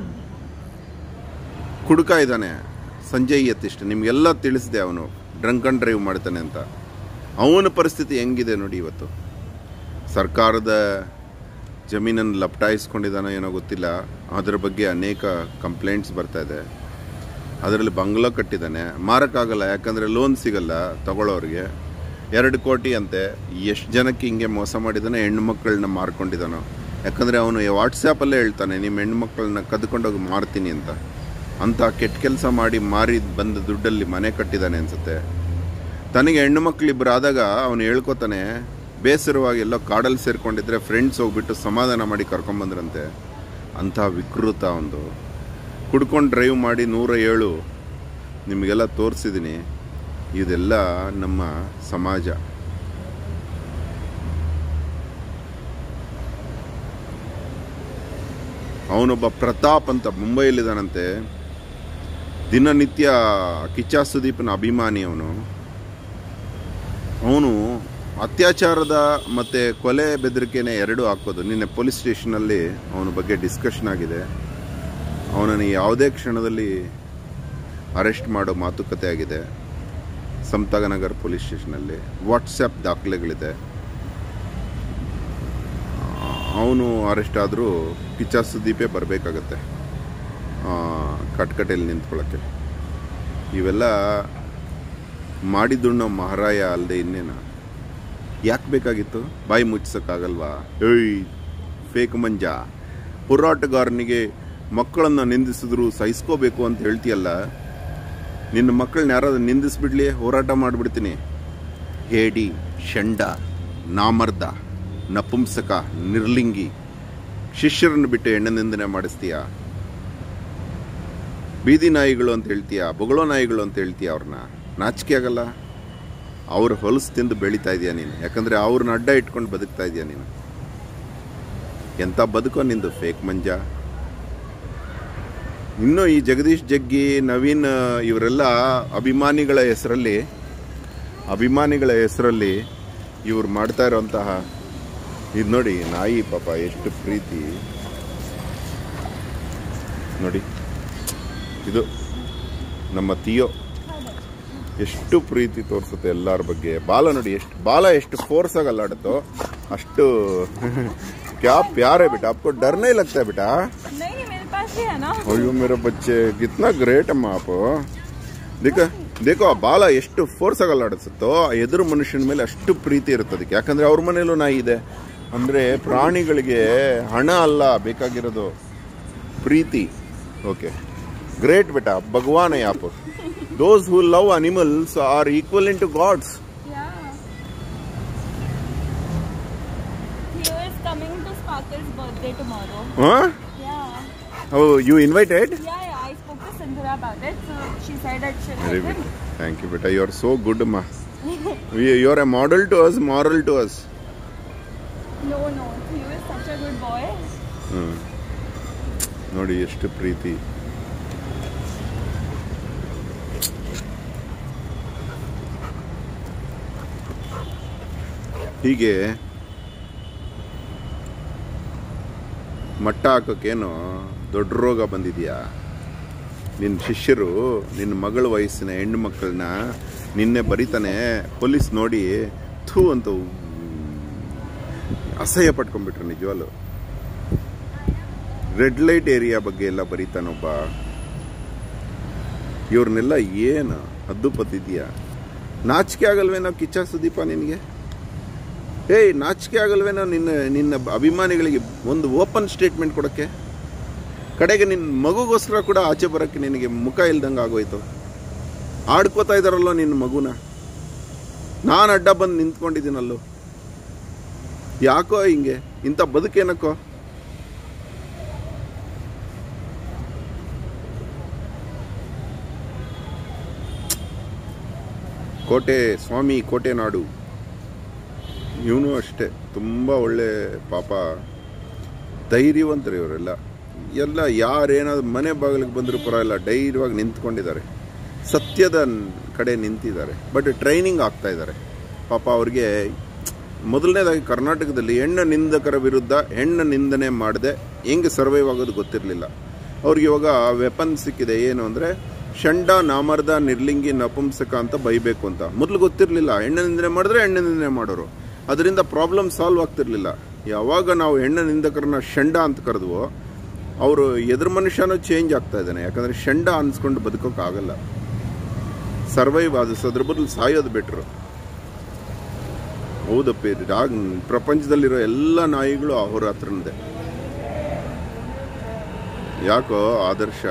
ಕುಡುಕ ಇದ್ದಾನೆ ಸಂಜಯ್ ಯತಿಷ್ಠ ನಿಮಗೆಲ್ಲ ತಿಳಿಸಿದೆ ಅವನು ಡ್ರಂಕ್ ಅಂಡ್ ಡ್ರೈವ್ ಮಾಡ್ತಾನೆ ಅಂತ ಅವನ ಪರಿಸ್ಥಿತಿ ಹೆಂಗಿದೆ ನೋಡಿ ಇವತ್ತು ಸರ್ಕಾರದ ಜಮೀನನ್ನು ಲಪಟಾಯಿಸ್ಕೊಂಡಿದ್ದಾನೋ ಏನೋ ಗೊತ್ತಿಲ್ಲ ಅದರ ಬಗ್ಗೆ ಅನೇಕ ಕಂಪ್ಲೇಂಟ್ಸ್ ಬರ್ತಾ ಇದೆ ಅದರಲ್ಲಿ ಬಂಗ್ಲೋ ಕಟ್ಟಿದ್ದಾನೆ ಮಾರಕ್ಕಾಗಲ್ಲ ಯಾಕಂದರೆ ಲೋನ್ ಸಿಗಲ್ಲ ತಗೊಳ್ಳೋರಿಗೆ ಎರಡು ಕೋಟಿ ಅಂತೆ ಎಷ್ಟು ಜನಕ್ಕೆ ಹಿಂಗೆ ಮೋಸ ಮಾಡಿದಾನೆ ಹೆಣ್ಮಕ್ಳನ್ನ ಮಾರ್ಕೊಂಡಿದ್ದಾನೋ ಯಾಕಂದರೆ ಅವನು ವಾಟ್ಸಾಪಲ್ಲೇ ಹೇಳ್ತಾನೆ ನಿಮ್ಮ ಹೆಣ್ಮಕ್ಳನ್ನ ಕದ್ಕೊಂಡೋಗಿ ಮಾರ್ತೀನಿ ಅಂತ ಅಂತ ಕೆಟ್ಟ ಕೆಲಸ ಮಾಡಿ ಮಾರಿ ಬಂದ ದುಡ್ಡಲ್ಲಿ ಮನೆ ಕಟ್ಟಿದ್ದಾನೆ ಅನ್ಸುತ್ತೆ ತನಗೆ ಹೆಣ್ಣು ಮಕ್ಕಳಿಬ್ಬರು ಆದಾಗ ಅವನು ಹೇಳ್ಕೊತಾನೆ ಬೇಸರವಾಗಿ ಎಲ್ಲೋ ಕಾಡಲ್ಲಿ ಸೇರ್ಕೊಂಡಿದ್ರೆ ಫ್ರೆಂಡ್ಸ್ ಹೋಗ್ಬಿಟ್ಟು ಸಮಾಧಾನ ಮಾಡಿ ಕರ್ಕೊಂಬಂದ್ರಂತೆ ಅಂಥ ವಿಕೃತ ಒಂದು ಕುಡ್ಕೊಂಡು ಡ್ರೈವ್ ಮಾಡಿ ನೂರ ಏಳು ನಿಮಗೆಲ್ಲ ತೋರಿಸಿದ್ದೀನಿ ಇದೆಲ್ಲ ನಮ್ಮ ಸಮಾಜ ಅವನೊಬ್ಬ ಪ್ರತಾಪ್ ಅಂತ ಮುಂಬೈಯಲ್ಲಿದ್ದಾನಂತೆ ದಿನನಿತ್ಯ ಕಿಚ್ಚ ಸುದೀಪ್ನ ಅಭಿಮಾನಿ ಅವನು ಅವನು ಅತ್ಯಾಚಾರದ ಮತ್ತು ಕೊಲೆ ಬೆದರಿಕೆನೆ ಎರಡೂ ಹಾಕೋದು ನಿನ್ನೆ ಪೊಲೀಸ್ ಸ್ಟೇಷನಲ್ಲಿ ಅವನ ಬಗ್ಗೆ ಡಿಸ್ಕಷನ್ ಆಗಿದೆ ಅವನನ್ನು ಯಾವುದೇ ಕ್ಷಣದಲ್ಲಿ ಅರೆಸ್ಟ್ ಮಾಡೋ ಮಾತುಕತೆ ಆಗಿದೆ ಸಮತಾಗನಗರ್ ಪೊಲೀಸ್ ಸ್ಟೇಷನಲ್ಲಿ ವಾಟ್ಸಪ್ ದಾಖಲೆಗಳಿದೆ ಅವನು ಅರೆಸ್ಟ್ ಆದರೂ ಕಿಚ್ಚ ಸುದೀಪೇ ಬರಬೇಕಾಗತ್ತೆ ಕಟ್ಕಟೆಯಲ್ಲಿ ನಿಂತ್ಕೊಳ್ಳೋಕ್ಕೆ ಇವೆಲ್ಲ ಮಾಡಿದ್ದುಣ್ಣೋ ಮಹಾರಾಯ ಅಲ್ಲದೆ ಇನ್ನೇನು ಯಾಕೆ ಬೇಕಾಗಿತ್ತು ಬಾಯಿ ಮುಚ್ಚೋಕ್ಕಾಗಲ್ವಾ ಏಯ್ ಫೇಕ್ ಮಂಜ ಹೋರಾಟಗಾರನಿಗೆ ಮಕ್ಕಳನ್ನು ನಿಂದಿಸಿದ್ರು ಸಹಿಸ್ಕೋಬೇಕು ಅಂತ ಹೇಳ್ತೀಯಲ್ಲ ನಿನ್ನ ಮಕ್ಕಳನ್ನ ಯಾರಾದ್ರೂ ನಿಂದಿಸ್ಬಿಡ್ಲಿ ಹೋರಾಟ ಮಾಡಿಬಿಡ್ತೀನಿ ಹೇಡಿ ಶಂಡ ನಾಮರ್ದ ನಪುಂಸಕ ನಿರ್ಲಿಂಗಿ ಶಿಷ್ಯರನ್ನು ಬಿಟ್ಟು ಎಣ್ಣೆ ನಿಂದನೆ ಮಾಡಿಸ್ತೀಯ ಬೀದಿ ನಾಯಿಗಳು ಅಂತ ಹೇಳ್ತೀಯ ಬೊಗಳೋ ನಾಯಿಗಳು ಅಂತ ಹೇಳ್ತೀಯ ಅವ್ರನ್ನ ನಾಚಿಕೆ ಆಗಲ್ಲ ಅವ್ರ ಹೊಲಸು ತಿಂದು ಬೆಳೀತಾ ಇದೆಯಾ ನೀನು ಯಾಕಂದರೆ ಅವ್ರನ್ನ ಅಡ್ಡ ಇಟ್ಕೊಂಡು ಬದುಕ್ತಾ ಇದೆಯಾ ನೀನು ಎಂಥ ಬದುಕೋ ನಿಂದು ಫೇಕ್ ಮಂಜ ಇನ್ನು ಈ ಜಗದೀಶ್ ಜಗ್ಗಿ ನವೀನ್ ಇವರೆಲ್ಲ ಅಭಿಮಾನಿಗಳ ಹೆಸರಲ್ಲಿ ಅಭಿಮಾನಿಗಳ ಹೆಸರಲ್ಲಿ ಇವ್ರು ಮಾಡ್ತಾ ಇರೋಂತಹ ಇದು ನೋಡಿ ನಾಯಿ ಪಾಪ ಎಷ್ಟು ಪ್ರೀತಿ ನೋಡಿ ಇದು ನಮ್ಮ ತಿಯೋ ಎಷ್ಟು ಪ್ರೀತಿ ತೋರಿಸುತ್ತೆ ಎಲ್ಲರ ಬಗ್ಗೆ ಬಾಲ ನೋಡಿ ಎಷ್ಟು ಬಾಲ ಎಷ್ಟು ಫೋರ್ಸ್ ಆಗಿ ಅಲ್ಲಾಡುತ್ತೋ ಅಷ್ಟು ಕ್ಯಾ ಪ್ಯಾರೆ ಬೇಟ आपको डर नहीं लगता है बेटा नहीं नहीं मेरे पास भी है ना ಅಯ್ಯೋ ಮೇರೆ ಬಚ್ಚೆ ಕಿತ್ನಾ ಗ್ರೇಟ್ ಅಮ್ಮ ಅಪ್ಪ ದೇಖ ದೇಖೋ ಆ ಬಾಲ ಎಷ್ಟು ಫೋರ್ಸ್ ಆಗಿ ಅಲ್ಲಾಡಿಸುತ್ತೋ ಆ ಎದುರು ಮನುಷ್ಯನ ಮೇಲೆ ಅಷ್ಟು ಪ್ರೀತಿ ಇರುತ್ತೆ ಅದಕ್ಕೆ ಯಾಕಂದ್ರೆ ಅವ್ರ ಮನೇಲೂ ನಾಯಿ ಇದೆ ಅಂದ್ರೆ ಪ್ರಾಣಿಗಳಿಗೆ ಹಣ ಅಲ್ಲ ಬೇಕಾಗಿರೋದು ಪ್ರೀತಿ ಓಕೆ ಗ್ರೇಟ್ ಬೇಟ ಭಗವಾನ್ ಯಾಪ್ those who love animals are equal in to gods Yeah. Theo is coming to Sparkle's birthday tomorrow. Yeah. Oh you invited Yeah, yeah. I spoke to Sindhura about it, so she said that she'll very help good him. Thank you ಬೇಟ you are so good ಅಮ್ಮ you are a model to us moral to us No, no. Theo is such a good boy. Hmm. ನೋಡಿ ಎಷ್ಟು ಪ್ರೀತಿ ಹೀಗೆ ಮಟ್ಟ ಹಾಕೋಕ್ಕೇನು ದೊಡ್ಡ ರೋಗ ಬಂದಿದೆಯಾ ನಿನ್ನ ಶಿಷ್ಯರು ನಿನ್ನ ಮಗಳ ವಯಸ್ಸಿನ ಹೆಣ್ಣು ಮಕ್ಕಳನ್ನ ನಿನ್ನೆ ಬರೀತಾನೆ ಪೊಲೀಸ್ ನೋಡಿ ಥೂ ಅಂತ ಅಸಹ್ಯ ಪಟ್ಕೊಂಡ್ಬಿಟ್ರು ನಿಜವಾಗ್ಲು ರೆಡ್ ಲೈಟ್ ಏರಿಯಾ ಬಗ್ಗೆ ಎಲ್ಲ ಬರೀತಾನೊಬ್ಬ ಇವ್ರನ್ನೆಲ್ಲ ಏನು ಹದ್ದು ಪತ್ತಿದ್ಯಾ ನಾಚಿಕೆ ಆಗಲ್ವೇನೋ ಕಿಚ್ಚ ಸುದೀಪ ನಿನಗೆ ಏಯ್ ನಾಚಿಕೆ ಆಗಲ್ವೇನೋ ನಿನ್ನ ನಿನ್ನ ಅಭಿಮಾನಿಗಳಿಗೆ ಒಂದು ಓಪನ್ ಸ್ಟೇಟ್ಮೆಂಟ್ ಕೊಡೋಕ್ಕೆ ಕಡೆಗೆ ನಿನ್ನ ಮಗುಗೋಸ್ಕರ ಕೂಡ ಆಚೆ ಬರೋಕ್ಕೆ ನಿನಗೆ ಮುಖ ಇಲ್ದಂಗೆ ಆಗೋಯ್ತು ಆಡ್ಕೋತಾ ಇದ್ದಾರಲ್ಲೋ ನಿನ್ನ ಮಗುನ ನಾನು ಅಡ್ಡ ಬಂದು ನಿಂತ್ಕೊಂಡಿದ್ದೀನಲ್ಲೋ ಯಾಕೋ ಹಿಂಗೆ ಇಂಥ ಬದುಕೇನಕ್ಕೋ ಕೋಟೆ ಸ್ವಾಮಿ ಕೋಟೆ ನಾಡು ಇವನು ಅಷ್ಟೇ ತುಂಬ ಒಳ್ಳೆ ಪಾಪ ಧೈರ್ಯವಂತರು ಇವರೆಲ್ಲ ಎಲ್ಲ ಯಾರೇನಾದ್ರು ಮನೆ ಬಾಗಿಲಿಗೆ ಬಂದರೂ ಪರವಾಗಿಲ್ಲ ಧೈರ್ಯವಾಗಿ ನಿಂತ್ಕೊಂಡಿದ್ದಾರೆ ಸತ್ಯದ ಕಡೆ ನಿಂತಿದ್ದಾರೆ ಬಟ್ ಟ್ರೈನಿಂಗ್ ಆಗ್ತಾ ಇದ್ದಾರೆ ಪಾಪ ಅವ್ರಿಗೆ ಮೊದಲನೇದಾಗಿ ಕರ್ನಾಟಕದಲ್ಲಿ ಹೆಣ್ಣು ನಿಂದಕರ ವಿರುದ್ಧ ಹೆಣ್ಣು ನಿಂದನೆ ಮಾಡದೆ ಹೆಂಗೆ ಸರ್ವೈವ್ ಆಗೋದು ಗೊತ್ತಿರಲಿಲ್ಲ ಅವ್ರಿಗೆ ಇವಾಗ ವೆಪನ್ ಸಿಕ್ಕಿದೆ ಏನು ಅಂದರೆ ಷಂಡ ನಾಮರ್ದ ನಿರ್ಲಿಂಗಿ ನಪುಂಸಕ ಅಂತ ಬೈಬೇಕು ಅಂತ ಮೊದಲು ಗೊತ್ತಿರಲಿಲ್ಲ ಹೆಣ್ಣು ನಿಂದನೆ ಮಾಡಿದ್ರೆ ಹೆಣ್ಣು ನಿಂದನೆ ಮಾಡೋರು ಅದರಿಂದ ಪ್ರಾಬ್ಲಮ್ ಸಾಲ್ವ್ ಆಗ್ತಿರ್ಲಿಲ್ಲ ಯಾವಾಗ ನಾವು ಹೆಣ್ಣು ನಿಂದಕರನ್ನ ಷಂಡ ಅಂತ ಕರೆದ್ವೋ ಅವರು ಎದುರು ಮನುಷ್ಯನೂ ಚೇಂಜ್ ಆಗ್ತಾ ಇದ್ದಾನೆ ಯಾಕಂದರೆ ಷಂಡ ಅನ್ಸ್ಕೊಂಡು ಬದುಕೋಕ್ಕಾಗಲ್ಲ ಸರ್ವೈವ್ ಅದು ಅದ್ರ ಬದಲು ಸಾಯೋದು ಬೆಟ್ರು ಹೌದಪ್ಪಿ ಡಾಗ್ ಪ್ರಪಂಚದಲ್ಲಿರೋ ಎಲ್ಲ ನಾಯಿಗಳು ಅವ್ರ ಹತ್ರನದೇ ಯಾಕೋ ಆದರ್ಶ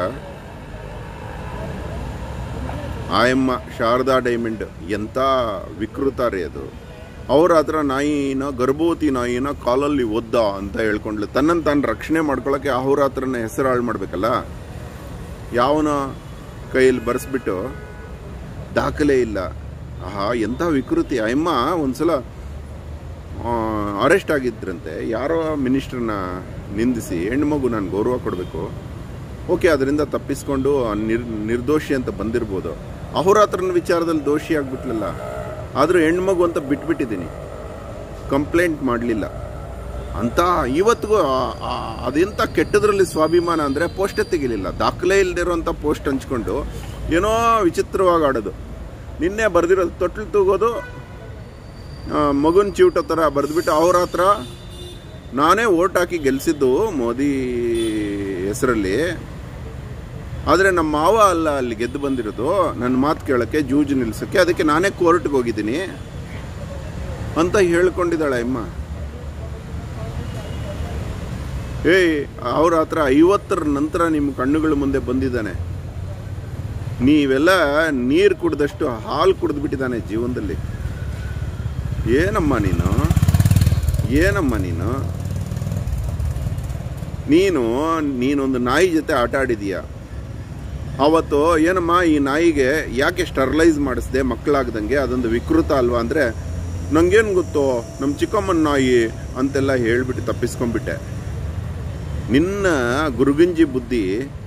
ಆಯಮ್ಮ ಶಾರದಾ ಡೈಮಂಡ್ ಎಂಥ ವಿಕೃತ ರೀ ಅದು ಅವ್ರ ಹತ್ರ ನಾಯಿನ ಗರ್ಭವತಿ ನಾಯಿನ ಕಾಲಲ್ಲಿ ಒದ್ದ ಅಂತ ಹೇಳ್ಕೊಂಡ್ಲು ತನ್ನನ್ನು ತಾನು ರಕ್ಷಣೆ ಮಾಡ್ಕೊಳ್ಳೋಕೆ ಅವ್ರ ಹತ್ರನ ಹೆಸರು ಹಾಳು ಮಾಡಬೇಕಲ್ಲ ಯಾವನ ಕೈಯಲ್ಲಿ ಬರೆಸ್ಬಿಟ್ಟು ದಾಖಲೆ ಇಲ್ಲ ಆಹಾ ಎಂಥ ವಿಕೃತಿ ಅಯ್ಯಮ್ಮ ಒಂದ್ಸಲ ಅರೆಸ್ಟ್ ಆಗಿದ್ರಂತೆ ಯಾರೋ ಮಿನಿಸ್ಟ್ರನ್ನ ನಿಂದಿಸಿ ಹೆಣ್ಮಗು ನಾನು ಗೌರವ ಕೊಡಬೇಕು ಓಕೆ ಅದರಿಂದ ತಪ್ಪಿಸ್ಕೊಂಡು ಆ ನಿರ್ ನಿರ್ದೋಷಿ ಅಂತ ಬಂದಿರ್ಬೋದು ಅವ್ರ ಹತ್ರನ ವಿಚಾರದಲ್ಲಿ ದೋಷಿ ಆಗ್ಬಿಟ್ಲಲ್ಲ ಆದರೂ ಹೆಣ್ಮಗು ಅಂತ ಬಿಟ್ಬಿಟ್ಟಿದ್ದೀನಿ ಕಂಪ್ಲೇಂಟ್ ಮಾಡಲಿಲ್ಲ ಅಂತ ಇವತ್ತಿಗೂ ಆ- ಆ- ಅದೆಂತ ಕೆಟ್ಟದ್ರಲ್ಲಿ ಸ್ವಾಭಿಮಾನ ಅಂದರೆ ಪೋಸ್ಟೇ ತೆಗಿಲಿಲ್ಲ ದಾಖಲೆ ಇಲ್ದಿರೋಂಥ ಪೋಸ್ಟ್ ಹಂಚ್ಕೊಂಡು ಏನೋ ವಿಚಿತ್ರವಾಗಿ ಆಡೋದು ನಿನ್ನೆ ಬರೆದಿರೋದು ತೊಟ್ಲು ತೂಗೋದು ಮಗುನ ಚಿವುಟೋ ಥರ ಬರೆದ್ಬಿಟ್ಟು ಅವ್ರ ಹತ್ರ ನಾನೇ ಓಟ್ ಹಾಕಿ ಗೆಲ್ಸಿದ್ದು ಮೋದಿ ಹೆಸರಲ್ಲಿ ಆದರೆ ನಮ್ಮ ಮಾವ ಅಲ್ಲ ಅಲ್ಲಿ ಗೆದ್ದು ಬಂದಿರೋದು ನನ್ನ ಮಾತು ಕೇಳೋಕ್ಕೆ ಜೂಜು ನಿಲ್ಸೋಕ್ಕೆ ಅದಕ್ಕೆ ನಾನೇ ಕೋರ್ಟ್ಗೆ ಹೋಗಿದ್ದೀನಿ ಅಂತ ಹೇಳ್ಕೊಂಡಿದ್ದಾಳೆ ಅಮ್ಮ ಏಯ್ ಅವ್ರ ಹತ್ರ ಐವತ್ತರ ನಂತರ ನಿಮ್ಮ ಕಣ್ಣುಗಳ ಮುಂದೆ ಬಂದಿದ್ದಾನೆ ನೀವೆಲ್ಲ ನೀರು ಕುಡ್ದಷ್ಟು ಹಾಲು ಕುಡಿದ್ಬಿಟ್ಟಿದ್ದಾನೆ ಜೀವನದಲ್ಲಿ ಏನಮ್ಮ ನೀನು ಏನಮ್ಮ ನೀನು ನೀನು ನೀನೊಂದು ನಾಯಿ ಜೊತೆ ಆಟ ಆಡಿದೀಯ ಅವತ್ತು ಏನಮ್ಮ ಈ ನಾಯಿಗೆ ಯಾಕೆ ಸ್ಟರ್ಲೈಸ್ ಮಾಡಿಸ್ದೆ ಮಕ್ಕಳಾಗ್ದಂಗೆ ಅದೊಂದು ವಿಕೃತ ಅಲ್ವಾ ಅಂದರೆ ನಂಗೇನು ಗೊತ್ತೋ ನಮ್ಮ ಚಿಕ್ಕಮ್ಮನ ನಾಯಿ ಅಂತೆಲ್ಲ ಹೇಳ್ಬಿಟ್ಟು ತಪ್ಪಿಸ್ಕೊಂಡ್ಬಿಟ್ಟೆ ನಿನ್ನ ಗುರುಗುಂಜಿ ಬುದ್ಧಿ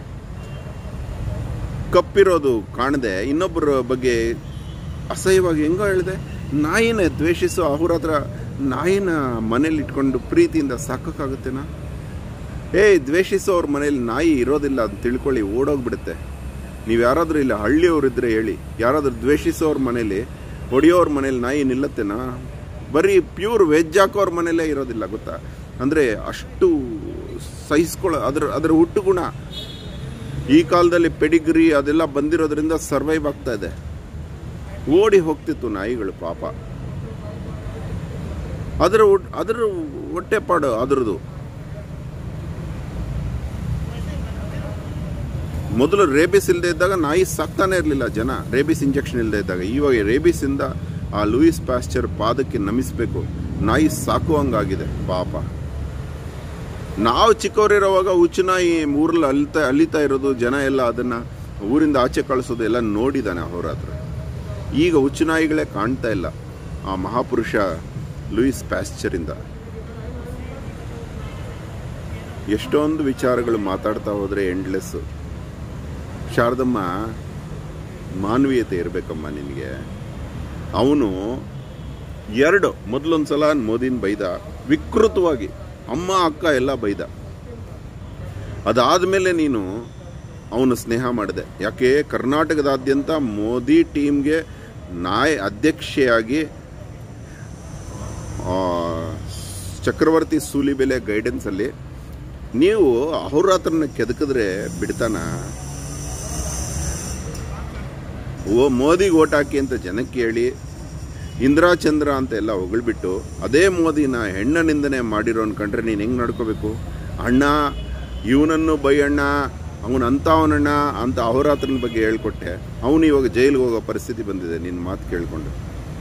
ಕಪ್ಪಿರೋದು ಕಾಣದೆ ಇನ್ನೊಬ್ಬರ ಬಗ್ಗೆ ಅಸಹ್ಯವಾಗಿ ಹೆಂಗೋ ಹೇಳಿದೆ ನಾಯಿನ ದ್ವೇಷಿಸೋ ಅವ್ರ ಹತ್ರ ನಾಯಿನ ಮನೇಲಿ ಇಟ್ಕೊಂಡು ಪ್ರೀತಿಯಿಂದ ಸಾಕೋಕ್ಕಾಗುತ್ತೇನಾ ಏಯ್ ದ್ವೇಷಿಸೋವ್ರ ಮನೇಲಿ ನಾಯಿ ಇರೋದಿಲ್ಲ ಅಂತ ತಿಳ್ಕೊಳ್ಳಿ ಓಡೋಗ್ಬಿಡುತ್ತೆ ನೀವು ಯಾರಾದರೂ ಇಲ್ಲ ಹಳ್ಳಿಯವ್ರಿದ್ರೆ ಹೇಳಿ ಯಾರಾದರೂ ದ್ವೇಷಿಸೋವ್ರ ಮನೇಲಿ ಹೊಡಿಯೋವ್ರ ಮನೇಲಿ ನಾಯಿ ನಿಲ್ಲತ್ತೇನಾ ಬರೀ ಪ್ಯೂರ್ ವೆಜ್ ಹಾಕೋವ್ರ ಮನೇಲೇ ಇರೋದಿಲ್ಲ ಗೊತ್ತಾ ಅಂದರೆ ಅಷ್ಟು ಸಹಿಸ್ಕೊಳ್ಳೋ ಅದ್ರ ಅದರ ಹುಟ್ಟು ಗುಣ ಈ ಕಾಲದಲ್ಲಿ ಪೆಡಿಗ್ರಿ ಅದೆಲ್ಲ ಬಂದಿರೋದ್ರಿಂದ ಸರ್ವೈವ್ ಆಗ್ತಾ ಇದೆ ಓಡಿ ಹೋಗ್ತಿತ್ತು ನಾಯಿಗಳು ಪಾಪ ಅದರ ಹುಟ್- ಅದರ ಹೊಟ್ಟೆಪಾಡು ಅದರದು ಮೊದಲು ರೇಬಿಸ್ ಇಲ್ಲದೆ ಇದ್ದಾಗ ನಾಯಿ ಸಾಕ್ತಾನೆ ಇರಲಿಲ್ಲ ಜನ ರೇಬಿಸ್ ಇಂಜೆಕ್ಷನ್ ಇಲ್ಲದೆ ಇದ್ದಾಗ ಇವಾಗ ರೇಬಿಸ್ ಇಂದ ಆ ಲೂಯಿಸ್ ಪ್ಯಾಸ್ಚರ್ ಪಾದಕ್ಕೆ ನಮಿಸ್ಬೇಕು ನಾಯಿ ಸಾಕುವಂಗಾಗಿದೆ ಪಾಪ ನಾವು ಚಿಕ್ಕವರಿರೋವಾಗ ಹುಚ್ಚು ನಾಯಿ ಊರಲ್ಲಿ ಅಲಿತಾ ಅಲಿತಾ ಇರೋದು ಜನ ಎಲ್ಲ ಅದನ್ನ ಊರಿಂದ ಆಚೆ ಕಳಿಸೋದು ಎಲ್ಲ ನೋಡಿದಾನೆ ಅವ್ರ ಹತ್ರ ಈಗ ಹುಚ್ಚು ನಾಯಿಗಳೇ ಕಾಣ್ತಾ ಇಲ್ಲ ಆ ಮಹಾಪುರುಷ ಲೂಯಿಸ್ ಪ್ಯಾಸ್ಚರಿಂದ ಎಷ್ಟೊಂದು ವಿಚಾರಗಳು ಮಾತಾಡ್ತಾ ಹೋದ್ರೆ ಎಂಡ್ಲೆಸ್ ಶಾರದಮ್ಮ ಮಾನವೀಯತೆ ಇರಬೇಕಮ್ಮ ನಿನಗೆ ಅವನು ಎರಡು ಮೊದಲೊಂದು ಸಲ ಮೋದಿನ ಬೈದ ವಿಕೃತವಾಗಿ ಅಮ್ಮ ಅಕ್ಕ ಎಲ್ಲ ಬೈದ ಅದಾದಮೇಲೆ ನೀನು ಅವನು ಸ್ನೇಹ ಮಾಡಿದೆ ಯಾಕೆ ಕರ್ನಾಟಕದಾದ್ಯಂತ ಮೋದಿ ಟೀಮ್ಗೆ ನಾಯ್ ಅಧ್ಯಕ್ಷೆಯಾಗಿ ಆ, ಚಕ್ರವರ್ತಿ ಸೂಲಿಬೆಲೆ ಗೈಡೆನ್ಸಲ್ಲಿ ನೀವು ಅವ್ರ ಹತ್ರನ ಕೆದಕಿದ್ರೆ ಬಿಡ್ತಾನ ಓ ಮೋದಿಗೆ ಓಟ್ ಹಾಕಿ ಅಂತ ಜನಕ್ಕೆ ಹೇಳಿ ಇಂದಿರಾ ಚಂದ್ರ ಅಂತ ಎಲ್ಲ ಹೊಗಳ್ಬಿಟ್ಟು ಅದೇ ಮೋದಿನ ಹೆಣ್ಣ ನಿಂದನೆ ಮಾಡಿರೋನ್ ಕಂಡ್ರೆ ನೀನು ಹೆಂಗೆ ನಡ್ಕೋಬೇಕು ಅಣ್ಣ ಇವನನ್ನು ಬೈ ಅಣ್ಣ ಅವನು ಅಂಥವನಣ್ಣ ಅಂತ ಅಹೋರಾತ್ರನ ಬಗ್ಗೆ ಹೇಳ್ಕೊಟ್ಟೆ ಅವನು ಇವಾಗ ಜೈಲಿಗೆ ಹೋಗೋ ಪರಿಸ್ಥಿತಿ ಬಂದಿದೆ ನಿನ್ನ ಮಾತು ಕೇಳಿಕೊಂಡು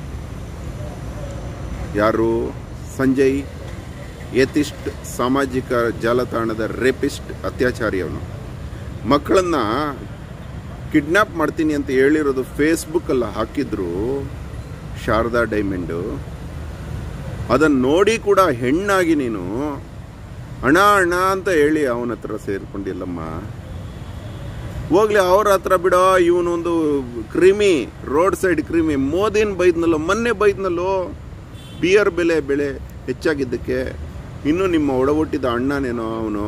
ಯಾರು ಸಂಜಯ್ ಏತಿಸ್ಟ್ ಸಾಮಾಜಿಕ ಜಾಲತಾಣದ ರೇಪಿಸ್ಟ್ ಅತ್ಯಾಚಾರಿ ಅವನು ಮಕ್ಕಳನ್ನ ಕಿಡ್ನಾಪ್ ಮಾಡ್ತೀನಿ ಅಂತ ಹೇಳಿರೋದು ಫೇಸ್ಬುಕ್ಕಲ್ಲಿ ಹಾಕಿದ್ರು ಶಾರದಾ ಡೈಮಂಡು ಅದನ್ನು ನೋಡಿ ಕೂಡ ಹೆಣ್ಣಾಗಿ ನೀನು ಅಣ್ಣ ಅಣ್ಣ ಅಂತ ಹೇಳಿ ಅವನ ಹತ್ರ ಸೇರ್ಕೊಂಡಿಲ್ಲಮ್ಮ ಹೋಗ್ಲಿ ಅವ್ರ ಹತ್ರ ಬಿಡೋ ಇವನೊಂದು ಕ್ರಿಮಿ ರೋಡ್ ಸೈಡ್ ಕ್ರಿಮಿ ಮೋದಿನ ಬೈದ್ನಲ್ಲೋ ಮೊನ್ನೆ ಬೈದ್ನಲ್ಲೋ ಬಿಯರ್ ಬೆಲೆ ಬೆಳೆ ಹೆಚ್ಚಾಗಿದ್ದಕ್ಕೆ ಇನ್ನು ನಿಮ್ಮ ಒಡಹುಟ್ಟಿದ ಅಣ್ಣನೇನೋ ಅವನು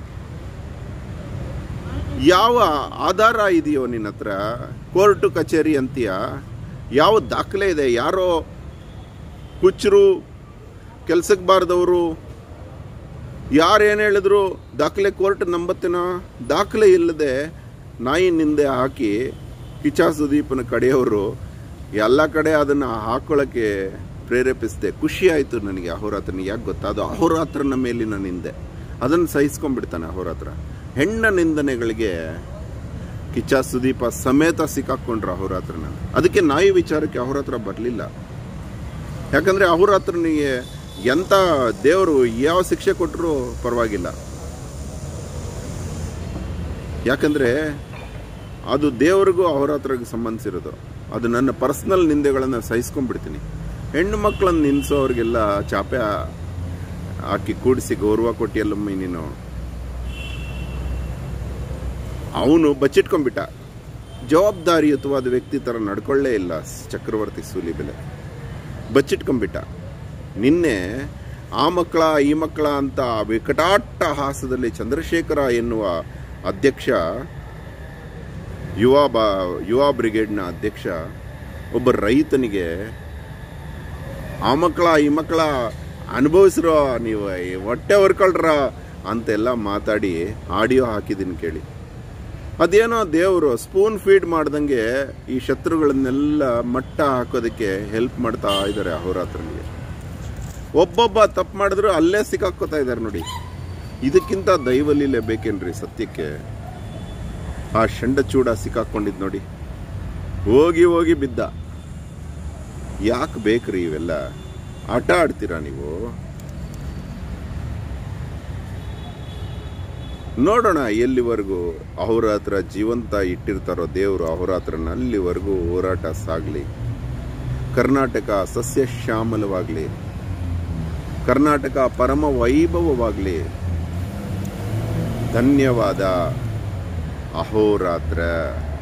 ಯಾವ ಆಧಾರ ಇದೆಯೋ ನಿನ್ನ ಹತ್ರ ಕೋರ್ಟು ಕಚೇರಿ ಅಂತೀಯ ಯಾವ ದಾಖಲೆ ಇದೆ ಯಾರೋ ಹುಚ್ಚರು ಕೆಲ್ಸಕ್ಕೆ ಬಾರದವರು ಯಾರೇನು ಹೇಳಿದ್ರು ದಾಖಲೆ ಕೋರ್ಟ್ ನಂಬತ್ತೇನೋ ದಾಖಲೆ ಇಲ್ಲದೆ ನಾಯಿ ನಿಂದೆ ಹಾಕಿ ಕಿಚಾ ಸುದೀಪನ ಕಡೆಯವರು ಎಲ್ಲ ಕಡೆ ಅದನ್ನು ಹಾಕೊಳ್ಳೋಕ್ಕೆ ಪ್ರೇರೇಪಿಸಿದೆ ಖುಷಿ ಆಯಿತು ನನಗೆ ಅಹೋರಾತ್ರನಿಗೆ ಯಾಕೆ ಗೊತ್ತಾ ಅದು ಅಹೋರಾತ್ರನ ಮೇಲಿನ ನಿಂದೆ ಅದನ್ನು ಸಹಿಸ್ಕೊಂಡ್ಬಿಡ್ತಾನೆ ಅಹೋರಾತ್ರ ಹೆಣ್ಣ ನಿಂದನೆಗಳಿಗೆ ಕಿಚ್ಚ ಸುದೀಪ ಸಮೇತ ಸಿಕ್ಕಾಕೊಂಡ್ರು ಅಹೋರಾತ್ರನ ಅದಕ್ಕೆ ನಾಯಿ ವಿಚಾರಕ್ಕೆ ಅಹೋರಾತ್ರ ಬರಲಿಲ್ಲ ಯಾಕಂದರೆ ಅಹೋರಾತ್ರನಿಗೆ ಎಂಥ ದೇವರು ಯಾವ ಶಿಕ್ಷೆ ಕೊಟ್ಟರು ಪರವಾಗಿಲ್ಲ ಯಾಕಂದರೆ ಅದು ದೇವರಿಗೂ ಅಹೋರಾತ್ರಗೆ ಸಂಬಂಧಿಸಿರೋದು ಅದು ನನ್ನ ಪರ್ಸ್ನಲ್ ನಿಂದೆಗಳನ್ನು ಸಹಿಸ್ಕೊಂಡ್ಬಿಡ್ತೀನಿ ಹೆಣ್ಣು ಮಕ್ಕಳನ್ನು ನಿನ್ಸೋರಿಗೆಲ್ಲ ಚಾಪೆ ಹಾಕಿ ಕೂಡಿಸಿ ಗೌರವ ಕೊಟ್ಟಿಯಲ್ಲಮ್ಮ ನೀನು ಅವನು ಬಚ್ಚಿಟ್ಕೊಂಡ್ಬಿಟ್ಟ ಜವಾಬ್ದಾರಿಯುತವಾದ ವ್ಯಕ್ತಿ ಥರ ನಡ್ಕೊಳ್ಳೇ ಇಲ್ಲ ಚಕ್ರವರ್ತಿ ಸೂಲಿಬೆಲೆ ಬಚ್ಚಿಟ್ಕೊಂಡ್ಬಿಟ್ಟ ನಿನ್ನೆ ಆ ಮಕ್ಕಳ ಈ ಮಕ್ಕಳ ಅಂತ ವಿಕಟಾಟ್ಟಹಾಸದಲ್ಲಿ ಚಂದ್ರಶೇಖರ ಎನ್ನುವ ಅಧ್ಯಕ್ಷ ಯುವ ಬಾ ಯುವ ಬ್ರಿಗೇಡ್ನ ಅಧ್ಯಕ್ಷ ಒಬ್ಬ ರೈತನಿಗೆ ಆ ಮಕ್ಕಳ ಈ ಮಕ್ಕಳ ಅನುಭವಿಸ್ರೋ ನೀವು ಈ ಹೊಟ್ಟೆ ಹೊರ್ಕೊಳ್ರ ಅಂತೆಲ್ಲ ಮಾತಾಡಿ ಆಡಿಯೋ ಹಾಕಿದ್ದೀನಿ ಕೇಳಿ ಅದೇನೋ ದೇವರು ಸ್ಪೂನ್ ಫೀಡ್ ಮಾಡ್ದಂಗೆ ಈ ಶತ್ರುಗಳನ್ನೆಲ್ಲ ಮಟ್ಟ ಹಾಕೋದಕ್ಕೆ ಹೆಲ್ಪ್ ಮಾಡ್ತಾ ಇದ್ದಾರೆ ಅಹೋರಾತ್ರನಿಗೆ ಒಬ್ಬೊಬ್ಬ ತಪ್ಪು ಮಾಡಿದ್ರು ಅಲ್ಲೇ ಸಿಕ್ಕಾಕೋತಾ ಇದ್ದಾರೆ ನೋಡಿ ಇದಕ್ಕಿಂತ ದೈವಲೀಲೆ ಬೇಕೇನ್ರಿ ಸತ್ಯಕ್ಕೆ ಆ ಚೂಡ ಸಿಕ್ಕಾಕೊಂಡಿದ್ ನೋಡಿ ಹೋಗಿ ಹೋಗಿ ಬಿದ್ದ ಯಾಕೆ ಬೇಕ್ರಿ ಇವೆಲ್ಲ ಆಟ ಆಡ್ತೀರಾ ನೀವು ನೋಡೋಣ ಎಲ್ಲಿವರೆಗೂ ಅವ್ರ ಹತ್ರ ಜೀವಂತ ಇಟ್ಟಿರ್ತಾರೋ ದೇವರು ಅವ್ರ ಹತ್ರನ ಅಲ್ಲಿವರೆಗೂ ಹೋರಾಟ ಸಾಗಲಿ ಕರ್ನಾಟಕ ಸಸ್ಯ ಶ್ಯಾಮಲವಾಗಲಿ ಕರ್ನಾಟಕ ಪರಮ ವೈಭವವಾಗಲಿ ಧನ್ಯವಾದ ಅಹೋರಾತ್ರ